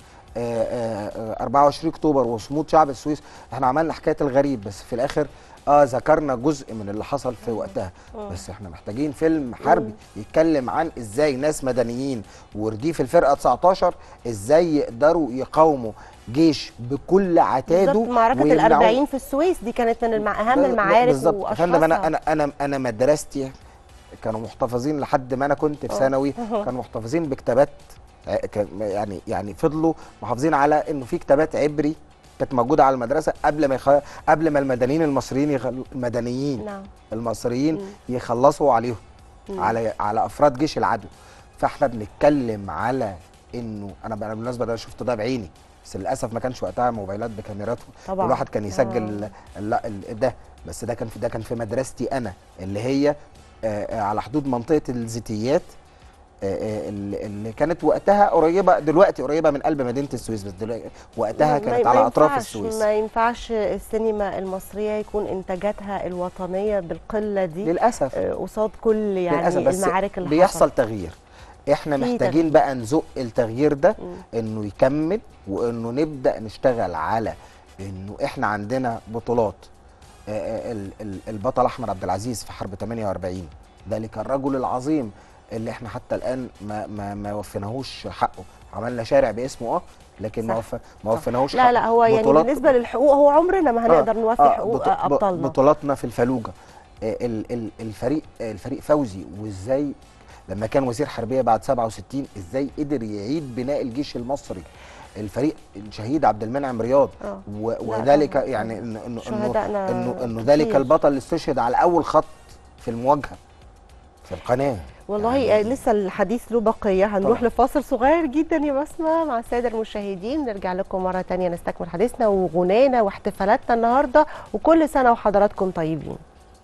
آه، آه، آه، 24 اكتوبر وصمود شعب السويس احنا عملنا حكايه الغريب بس في الاخر اه ذكرنا جزء من اللي حصل في وقتها مم. بس احنا محتاجين فيلم حربي يتكلم عن ازاي ناس مدنيين ورديف الفرقه 19 ازاي يقدروا يقاوموا جيش بكل عتاده بالظبط معركه ويمنعوه. الأربعين في السويس دي كانت من المع... اهم ب- ب- المعارك بالظبط يا فندم انا واشخاصها انا انا انا مدرستي كانوا محتفظين لحد ما انا كنت في آه. ثانوي أها. كانوا محتفظين بكتابات ع- كان- يعني يعني فضلوا محافظين على انه في كتابات عبري كانت موجوده على المدرسه قبل ما يخ... قبل ما المدنيين المصريين يخل... المدنيين نعم المصريين يخلصوا عليهم مم. على على افراد جيش العدو فاحنا بنتكلم على انه انا انا بالمناسبه ده شفت ده بعيني بس للاسف ما كانش وقتها موبايلات بكاميرات طبعاً. والواحد كان يسجل آه. لا ال- ده بس ده كان في ده كان في مدرستي انا اللي هي آه، آه، على حدود منطقه الزيتيات آه، آه، اللي اللي كانت وقتها قريبه دلوقتي قريبه من قلب مدينه السويس بس دلوقتي وقتها ما- كانت ما على اطراف ينفعش- السويس ما ينفعش السينما المصريه يكون انتاجاتها الوطنيه بالقله دي للاسف آه، قصاد كل يعني للاسف بس المعارك اللي بيحصل حصلت. تغيير احنا في محتاجين تغيير. بقى نزق التغيير ده انه يكمل وانه نبدا نشتغل على انه احنا عندنا بطولات آه، آه، ال- ال- البطل احمد عبد العزيز في حرب 48 ذلك الرجل العظيم اللي احنا حتى الان ما ما ما وفيناهوش حقه عملنا شارع باسمه اه لكن ما صح. وف- ما وفيناهوش لا حقه. لا هو يعني بطولات- بالنسبه للحقوق هو عمرنا ما هنقدر نوفي حقوق بط- ب- ابطالنا بطولاتنا في الفلوجه آه، ال- ال- الفريق آه، الفريق فوزي وازاي لما كان وزير حربيه بعد 67 ازاي قدر يعيد بناء الجيش المصري الفريق الشهيد عبد المنعم رياض آه. و- لا وذلك طبعاً. يعني إنه- إنه- انه شهدائنا انه انه ذلك كتير. البطل اللي استشهد على اول خط في المواجهه في القناه والله يعني لسه الحديث له بقيه هنروح طبعاً. لفاصل صغير جدا يا بسمه مع الساده المشاهدين نرجع لكم مره تانية نستكمل حديثنا وغنانا واحتفالاتنا النهارده وكل سنه وحضراتكم طيبين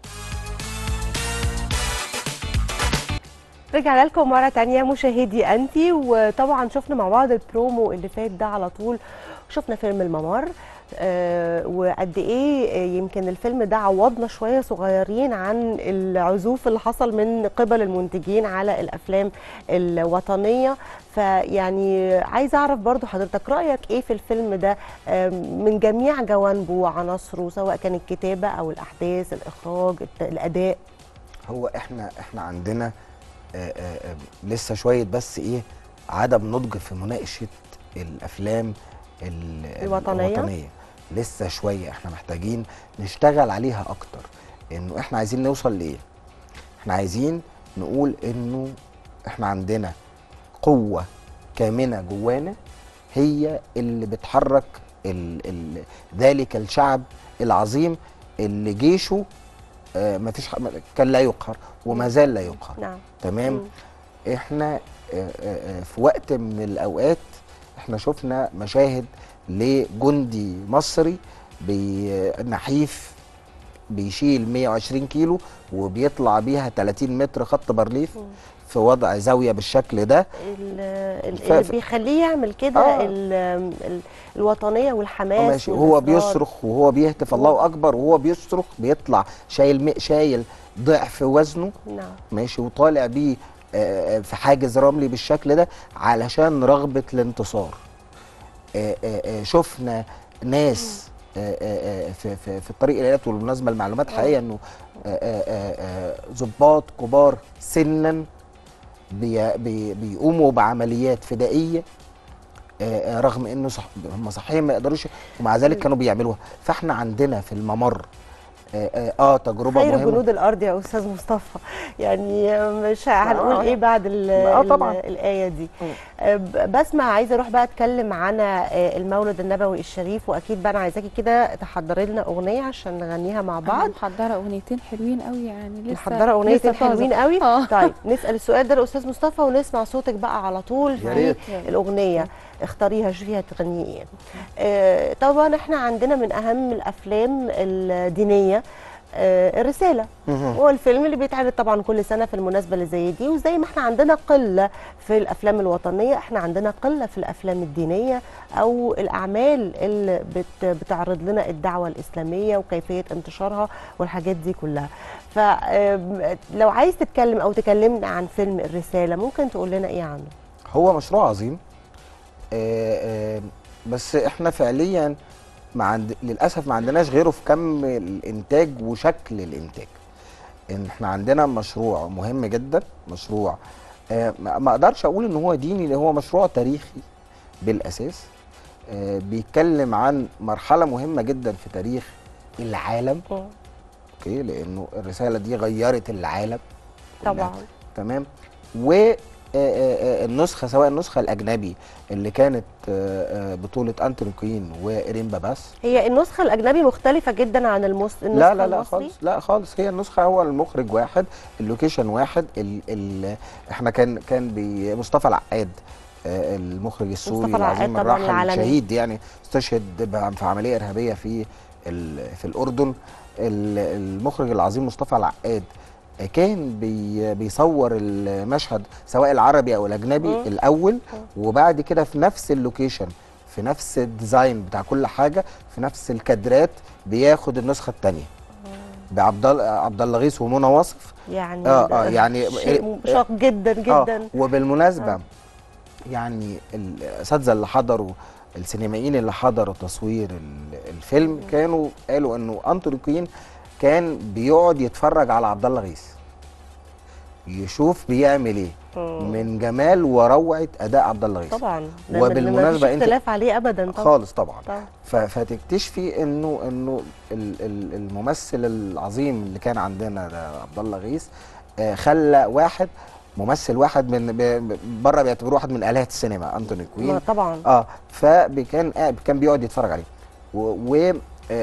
رجعنا لكم مرة تانية مشاهدي أنتي وطبعا شفنا مع بعض البرومو اللي فات ده على طول شفنا فيلم الممر آه وقد ايه آه، يمكن الفيلم ده عوضنا شويه صغيرين عن العزوف اللي حصل من قبل المنتجين على الافلام الوطنيه فيعني عايزه اعرف برضو حضرتك رايك ايه في الفيلم ده آه، من جميع جوانبه وعناصره سواء كان الكتابه او الاحداث الاخراج الت- الاداء هو احنا احنا عندنا آه، آه، آه، لسه شويه بس ايه عدم نضج في مناقشه الافلام ال- الوطنية؟ الوطنيه لسه شويه احنا محتاجين نشتغل عليها اكتر انه احنا عايزين نوصل لايه احنا عايزين نقول انه احنا عندنا قوه كامنه جوانا هي اللي بتحرك ال ال ذلك الشعب العظيم اللي جيشه آه مفيش ح- كان لا يقهر وما زال لا يقهر نعم تمام احنا آه، آه، آه، في وقت من الاوقات احنا شفنا مشاهد لجندي مصري بنحيف بيشيل 120 كيلو وبيطلع بيها 30 متر خط بارليف في وضع زاويه بالشكل ده ال- ال- ف- اللي ف- بيخليه يعمل كده آه. ال- ال- الوطنيه والحماس ماشي وهو والإصرار. بيصرخ وهو بيهتف الله اكبر وهو بيصرخ بيطلع شايل م- شايل ضعف وزنه نعم ماشي وطالع بيه آه، آه، في حاجز رملي بالشكل ده علشان رغبه الانتصار آه، آه، آه، شفنا ناس آه، آه، آه، في في في الطريق اليات والمناسبه المعلومات حقيقيه انه آه، آه، آه، آه، ضباط كبار سنا بي بي بيقوموا بعمليات فدائيه آه، آه، رغم انه صح هم صحيا ما يقدروش ومع ذلك كانوا بيعملوها فاحنا عندنا في الممر اه, آه, آه تجربه خير مهمه جنود الارض يا استاذ مصطفى يعني مش هنقول آه. ايه بعد ال آه طبعاً. ال الايه دي آه، ب- بسمع عايزه اروح بقى اتكلم عن آه، المولد النبوي الشريف واكيد بقى انا عايزاكي كده تحضري لنا اغنيه عشان نغنيها مع بعض انا محضره اغنيتين حلوين قوي يعني لسه محضره اغنيتين لسه طازة. حلوين قوي اه طيب نسال السؤال ده لاستاذ مصطفى ونسمع صوتك بقى على طول يا في ريت. الاغنيه اختاريها شوفيها تغني ايه آه، طبعا احنا عندنا من اهم الافلام الدينيه آه، الرساله مهم. هو الفيلم اللي بيتعرض طبعا كل سنه في المناسبه اللي زي دي وزي ما احنا عندنا قله في الافلام الوطنيه احنا عندنا قله في الافلام الدينيه او الاعمال اللي بت بتعرض لنا الدعوه الاسلاميه وكيفيه انتشارها والحاجات دي كلها فلو عايز تتكلم او تكلمنا عن فيلم الرساله ممكن تقول لنا ايه عنه هو مشروع عظيم آه، آه، بس احنا فعليا ما عند... للاسف ما عندناش غيره في كم الانتاج وشكل الانتاج ان احنا عندنا مشروع مهم جدا مشروع آه، ما ما اقدرش اقول ان هو ديني لان هو مشروع تاريخي بالاساس آه، بيتكلم عن مرحله مهمه جدا في تاريخ العالم اوكي لانه الرساله دي غيرت العالم كلها. طبعا تمام و آه، آه، آه، النسخه سواء النسخه الاجنبي اللي كانت آه، آه، بطوله انتوني كوين وإيرين باباس هي النسخه الاجنبي مختلفه جدا عن المس... النسخه لا لا لا المصري خالص لا خالص هي النسخه هو المخرج واحد اللوكيشن واحد ال ال احنا كان كان بي مصطفى العقاد آه، المخرج السوري مصطفى العقاد العظيم طبعاً الراحل العالمي. الشهيد يعني استشهد ب- في عمليه ارهابيه في ال- في الاردن ال- المخرج العظيم مصطفى العقاد آه، كان بي بيصور المشهد سواء العربي او الاجنبي مم. الاول وبعد كده في نفس اللوكيشن في نفس الديزاين بتاع كل حاجه في نفس الكادرات بياخد النسخه الثانيه بعبد الله عبد الله غيث ومنى واصف يعني اه اه يعني شيء شاق جدا آه جدا وبالمناسبه آه. يعني الاساتذه اللي حضروا السينمائيين اللي حضروا تصوير ال- الفيلم كانوا قالوا انه انتوني كوين كان بيقعد يتفرج على عبد الله غيث يشوف بيعمل ايه مم. من جمال وروعه اداء عبد الله غيث طبعا ده ما- وبالمناسبه ما فيش اختلاف عليه ابدا طبعا خالص طبعا طبعا ف- فتكتشفي انه انه ال- ال- الممثل العظيم اللي كان عندنا ده عبد الله غيث آه، خلى واحد ممثل واحد من ب- بره بيعتبروه واحد من الهه السينما انتوني كوين ما طبعا اه فكان قاعد- كان بيقعد يتفرج عليه و, و آه،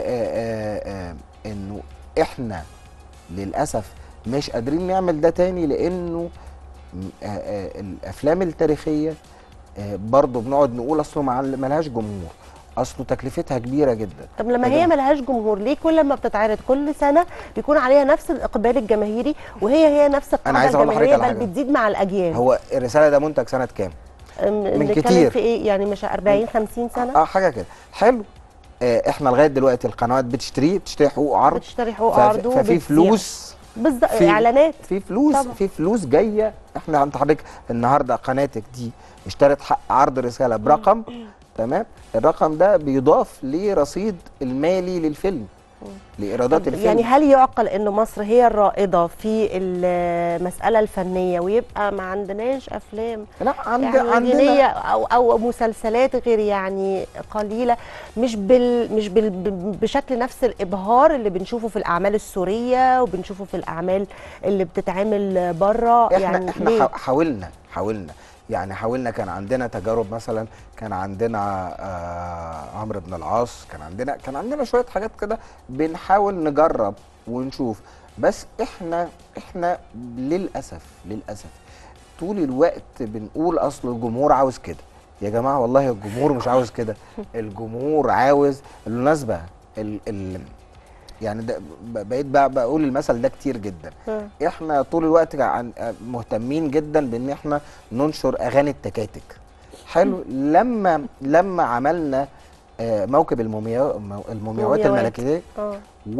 آه، آه، انه احنا للاسف مش قادرين نعمل ده تاني لانه م- آه، آه، الافلام التاريخيه آه، برضه بنقعد نقول اصله مع- ملهاش جمهور اصله تكلفتها كبيره جدا طب لما يا هي جماعة. ملهاش جمهور ليه كل ما بتتعرض كل سنه بيكون عليها نفس الاقبال الجماهيري وهي هي نفس القاعده عايز أقول لحضرتك الجماهيريه على بل حاجة. بتزيد مع الاجيال هو الرساله ده منتج سنه كام أم- من نتكلم كتير. في ايه يعني مش 40 50 سنه اه حاجه كده حلو آه احنا لغايه دلوقتي القنوات بتشتريه بتشتري حقوق عرض بتشتري حقوق فف- عرض ففي وبتذيع. فلوس بالظبط في- اعلانات في فلوس طبعا. في فلوس جايه احنا انت حضرتك النهارده قناتك دي اشترت حق عرض رساله برقم تمام الرقم ده بيضاف لرصيد المالي للفيلم لايرادات الفيلم يعني هل يعقل ان مصر هي الرائده في المساله الفنيه ويبقى ما عندناش افلام لا عند يعني عندنا دينية او او مسلسلات غير يعني قليله مش بال مش بال بشكل نفس الابهار اللي بنشوفه في الاعمال السوريه وبنشوفه في الاعمال اللي بتتعمل بره احنا يعني احنا ليه؟ حا- حاولنا حاولنا يعني حاولنا كان عندنا تجارب مثلا كان عندنا آه عمرو بن العاص كان عندنا كان عندنا شويه حاجات كده بنحاول نجرب ونشوف بس احنا احنا للاسف للاسف طول الوقت بنقول اصل الجمهور عاوز كده يا جماعه والله الجمهور مش عاوز كده الجمهور عاوز بالمناسبه ال ال يعني ده ب- بقيت بقى بقول المثل ده كتير جدا مم. احنا طول الوقت عن مهتمين جدا بان احنا ننشر اغاني التكاتك حلو لما لما عملنا آه، موكب الموميا مو- المومياوات مومياوات. الملكيه اه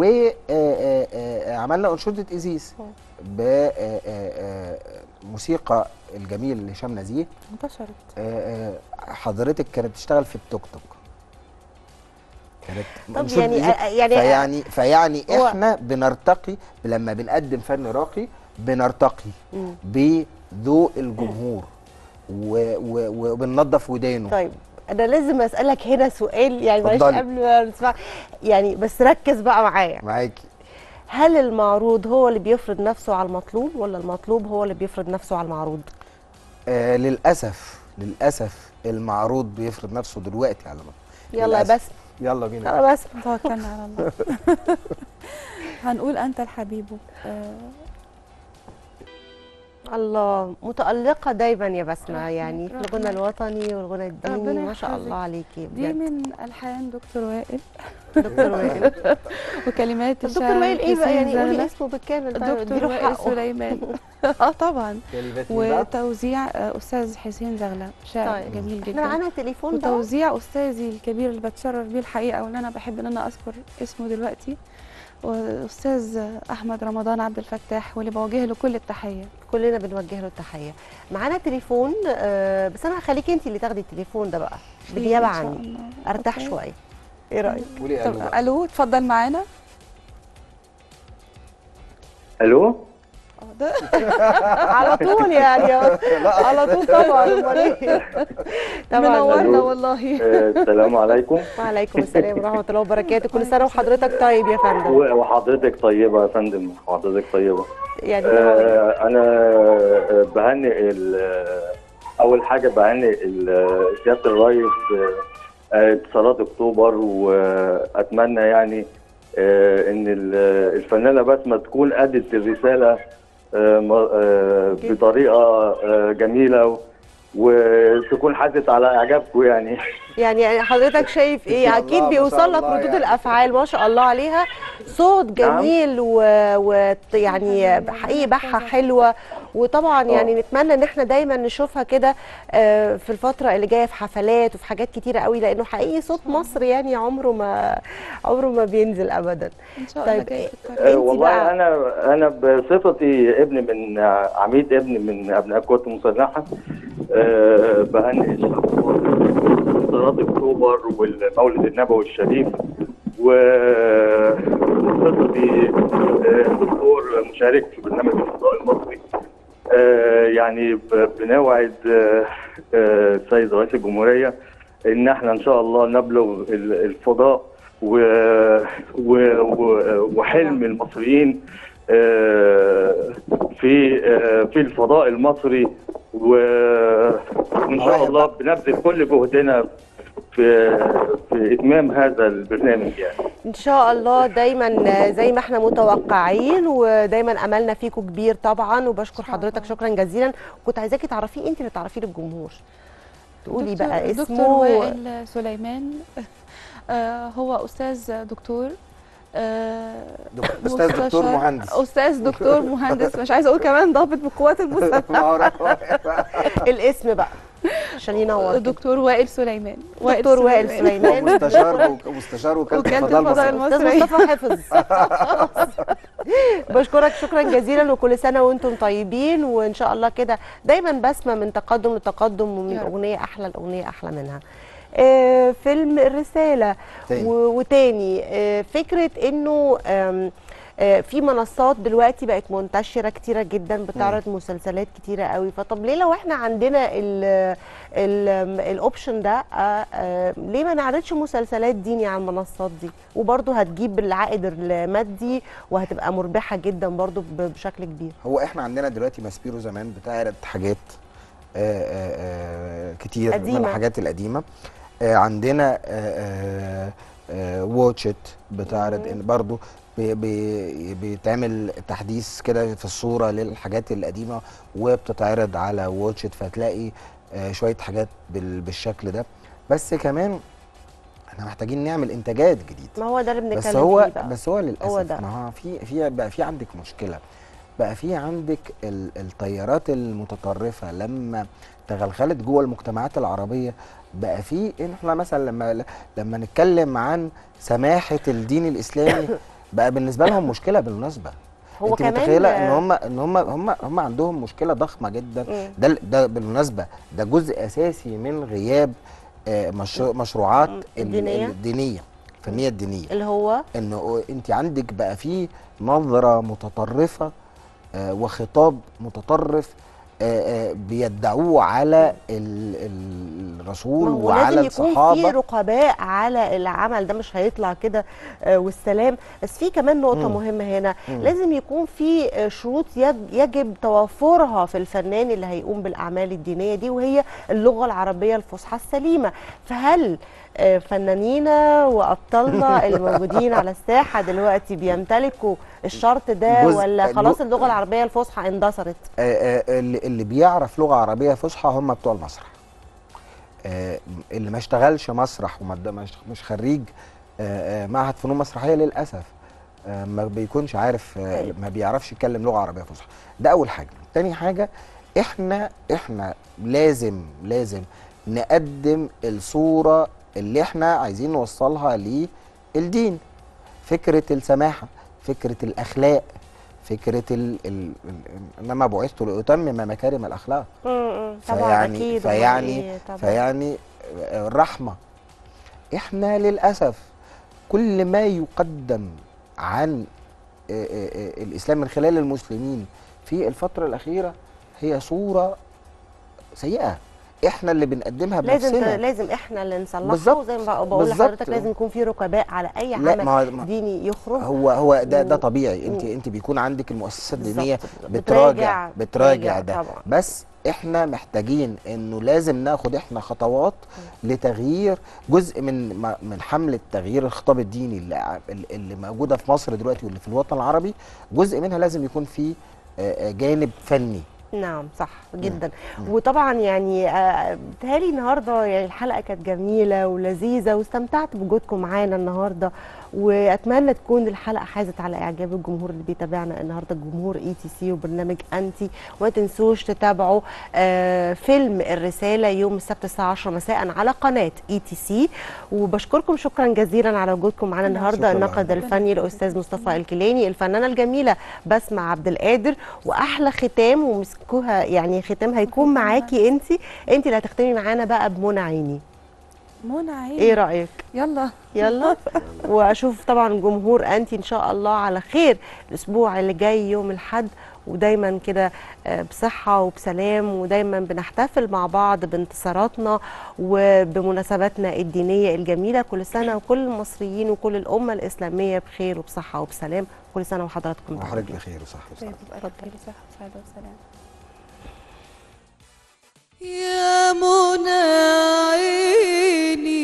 وعملنا انشوده ازيز بموسيقى الجميل هشام نزيه انتشرت آه، آه، حضرتك كانت بتشتغل في التوك توك كانت طب أنشودة يعني- إيزي. آه، يعني- فيعني فيعني هو- احنا بنرتقي لما بنقدم فن راقي بنرتقي مم. بذوق الجمهور و- و- وبننظف ودانه طيب انا لازم اسالك هنا سؤال يعني معلش اتفضلي. قبل ما نسمع يعني بس ركز بقى معايا معاكي هل المعروض هو اللي بيفرض نفسه على المطلوب ولا المطلوب هو اللي بيفرض نفسه على المعروض آه للاسف للاسف المعروض بيفرض نفسه دلوقتي على مصر يلا يا للأسف. بس يلا بينا يلا بس توكلنا على الله هنقول انت الحبيب آه، الله متألقة دايما يا بسمة يعني في ربنا- الغنى الوطني والغنى الديني ربنا ما شاء يحفظك. الله عليكي دي بجد من الحان دكتور وائل دكتور وائل وكلمات الدكتور الشاعر وائل ايه بقى حسين يعني قولي زغلة. اسمه بالكامل طيب الدكتور اديله وائل حقه. سليمان اه طبعا كلمات مين بقى؟ وتوزيع آه، استاذ حسين زغلة شاعر طيب. جميل احنا جدا معانا تليفون بقى وتوزيع استاذي الكبير اللي بتشرف بيه الحقيقه واللي انا بحب ان انا اذكر اسمه دلوقتي واستاذ احمد رمضان عبد الفتاح واللي بوجه له كل التحيه كلنا بنوجه له التحيه معانا تليفون آه، بس انا هخليكي انت اللي تاخدي التليفون ده بقى بالنيابه إن شاء عني الله. ارتاح أوكي. شويه ايه رايك قولي طب الو بقى. الو اتفضل معانا الو على طول يعني على طول طبعا امال ايه طبعا منورنا ألو. والله آه، السلام عليكم وعليكم السلام ورحمه الله وبركاته كل سنه وحضرتك طيب يا فندم و- وحضرتك طيبة يا فندم وحضرتك طيبة يعني آه، أنا آه، بهنئ ال- أول حاجة بهنئ ال- سيادة الرئيس آه، آه، اتصالات أكتوبر وأتمنى يعني آه، إن ال- الفنانة بسمة تكون أدت الرسالة آه، م- آه، بطريقة آه، جميلة وتكون حازت على إعجابكم يعني يعني حضرتك شايف ما ايه شاء اكيد الله، ما بيوصل شاء لك الله ردود يعني. الافعال ما شاء الله عليها صوت نعم. جميل ويعني حقيقي بحه حلوه وطبعا يعني نتمنى ان احنا دايما نشوفها كده آه، في الفتره اللي جايه في حفلات وفي حاجات كتيره قوي لانه حقيقي صوت مصر يعني عمره ما عمره ما بينزل ابدا ان شاء الله طيب جاي آه، انت والله بقى انا انا بصفتي ابن من عميد ابن من ابناء القوات المسلحه آه، بهنئ الشعب انتصارات اكتوبر والمولد النبوي الشريف وبصفتي آه، دكتور مشارك في برنامج الفضاء المصري آه، يعني ب- بنوعد آه، آه، السيد رئيس الجمهوريه ان احنا ان شاء الله نبلغ ال- الفضاء و... و... و... وحلم المصريين آه، في آه، في الفضاء المصري و... وان شاء الله بنبذل كل جهدنا في في اتمام هذا البرنامج يعني ان شاء الله دايما زي ما احنا متوقعين ودايما املنا فيكم كبير طبعا وبشكر حضرتك شكرا جزيلا كنت عايزاكي تعرفيه انت اللي تعرفيه للجمهور تقولي دكتور- بقى دكتور اسمه وائل سليمان آه، هو استاذ دكتور آه، دك- أستاذ دكتور مستشار- مهندس. استاذ دكتور مهندس مش عايزه اقول كمان ضابط بالقوات المسلحه الاسم بقى عشان ينور دكتور وائل سليمان دكتور وائل سليمان مستشار وك- مستشار وكاله وكالة الفضاء الفضاء المصري استاذ مصطفى حفظ بشكرك شكرا جزيلا وكل سنه وانتم طيبين وان شاء الله كده دايما بسمه من تقدم لتقدم ومن يا رب. اغنيه احلى لاغنيه احلى منها آه، فيلم الرساله تاني. و- وتاني آه، فكره انه آم، آه، في منصات دلوقتي بقت منتشره كتيره جدا بتعرض مسلسلات كتيره قوي فطب ليه لو احنا عندنا ال- ال- الاوبشن ده آه، آه، ليه ما نعرضش مسلسلات ديني على المنصات دي وبرضه هتجيب العائد المادي وهتبقى مربحه جدا برضه ب- بشكل كبير هو احنا عندنا دلوقتي ماسبيرو زمان بتعرض حاجات آه، آه، آه، كتير من قديمة. الحاجات القديمه آه، عندنا واتشت بتعرض ان برضو بي- بي- بيتعمل تحديث كده في الصوره للحاجات القديمه وبتتعرض على واتشت فتلاقي آه، شويه حاجات بال- بالشكل ده بس كمان احنا محتاجين نعمل انتاجات جديده ما هو ده اللي بس بنتكلم هو فيه بقى بس هو للاسف هو ده. ما هو في في بقى في عندك مشكله بقى في عندك ال- التيارات المتطرفه لما تغلغلت جوه المجتمعات العربيه بقى في إن احنا مثلا لما لما نتكلم عن سماحه الدين الاسلامي بقى بالنسبه لهم مشكله بالمناسبه هو انت كمان متخيله ان آه، هم ان هم هم هم عندهم مشكله ضخمه جدا مم. ده ده بالمناسبه ده جزء اساسي من غياب آه، مشروع مشروعات ال- الدينية؟ الدينيه الفنيه الدينيه اللي هو انه انت عندك بقى في نظره متطرفه آه، وخطاب متطرف آه، آه، بيدعوه على ال- ال- الرسول ما هو وعلى لازم يكون في الصحابه رقباء على العمل ده مش هيطلع كده آه، والسلام بس في كمان نقطه مم. مهمه هنا مم. لازم يكون في آه، شروط يج- يجب توافرها في الفنان اللي هيقوم بالاعمال الدينيه دي وهي اللغه العربيه الفصحى السليمه فهل آه، فنانينا وابطالنا اللي موجودين على الساحه دلوقتي بيمتلكوا الشرط ده جزء- ولا خلاص جو- اللغه العربيه الفصحى اندثرت آه، آه، اللي اللي بيعرف لغه عربيه فصحى هم بتوع المسرح آه، اللي ما اشتغلش مسرح وما د- مش مش خريج آه، آه، معهد فنون مسرحيه للاسف آه، ما بيكونش عارف آه، ما بيعرفش يتكلم لغه عربيه فصحى ده اول حاجه تاني حاجه احنا احنا لازم لازم نقدم الصوره اللي احنا عايزين نوصلها للدين فكره السماحه فكره الاخلاق فكره ال ال ال انما بعثت لاتمم مكارم الاخلاق مم، طبعا فيعني اكيد أمال فيعني إيه طبعاً. فيعني الرحمه احنا للاسف كل ما يقدم عن آه، آه، آه، الاسلام من خلال المسلمين في الفتره الاخيره هي صوره سيئه احنا اللي بنقدمها لازم بنفسنا ت- لازم احنا اللي نصلحها بالظبط. وزي ما بق- بقول بالظبط. لحضرتك لازم يكون في رقباء على اي لا، عمل ما هو- ما- ديني يخرج هو هو ده ده و- طبيعي انت و- انت بيكون عندك المؤسسات الدينيه بالظبط. بتراجع بتراجع- بتراجع بتراجع ده طبعاً. بس احنا محتاجين انه لازم ناخد احنا خطوات لتغيير جزء من م- من حمله تغيير الخطاب الديني اللي ع- اللي موجوده في مصر دلوقتي واللي في الوطن العربي جزء منها لازم يكون فيه آه، آه، جانب فني نعم صح جدا وطبعا يعني آه، بتهيألي النهارده يعني الحلقه كانت جميله ولذيذه واستمتعت بوجودكم معانا النهارده واتمنى تكون الحلقه حازت على اعجاب الجمهور اللي بيتابعنا النهارده الجمهور اي تي سي وبرنامج انتي وما تنسوش تتابعوا آه، فيلم الرساله يوم السبت الساعه 10 مساء على قناه اي تي سي وبشكركم شكرا جزيلا على وجودكم معانا النهارده شكراً الناقد لحضرتك. الفني الاستاذ مصطفى الكيلاني الفنانه الجميله بسمة عبد القادر واحلى ختام ومسكوها يعني ختام هيكون معاكي انت انت اللي هتختمي معانا بقى بمنى عيني منى عيني ايه رايك يلا يلا واشوف طبعا جمهور انتي ان شاء الله على خير الاسبوع اللي جاي يوم الاحد ودايما كده آه، بصحه وبسلام ودايما بنحتفل مع بعض بانتصاراتنا وبمناسباتنا الدينيه الجميله كل سنه وكل المصريين وكل الامه الاسلاميه بخير وبصحه وبسلام كل سنه وحضراتكم وحضرتك بخير وصحه وسلامه اتفضلي صح وسعاده وسلام يا منى عيني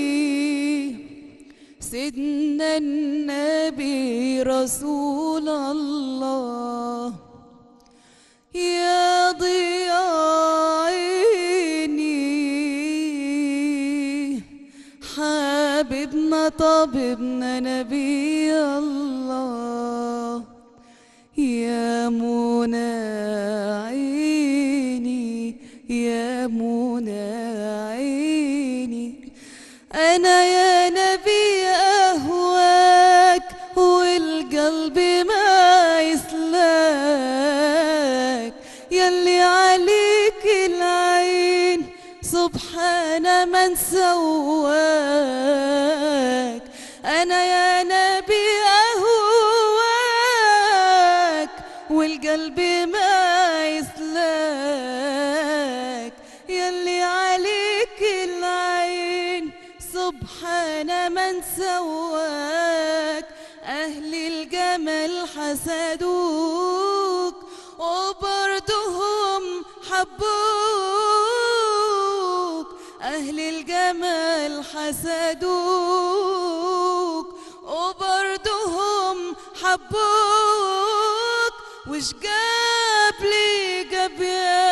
سيدنا النبي رسول الله يا ضياء عيني حبيبنا طبيبنا نبي الله يا منى عيني يا منى عيني أنا يا نبي أهواك والقلب ما يسلاك يلي عليك العين سبحان من سواك أنا يا نبي أهواك والقلب ما يسلاك يلي عليك العين سبحان من سواك أهل الجمال حسدوك وبرضهم حبوك أهل الجمال حسدوك وبرضهم حبوك وش جاب لي جاب يا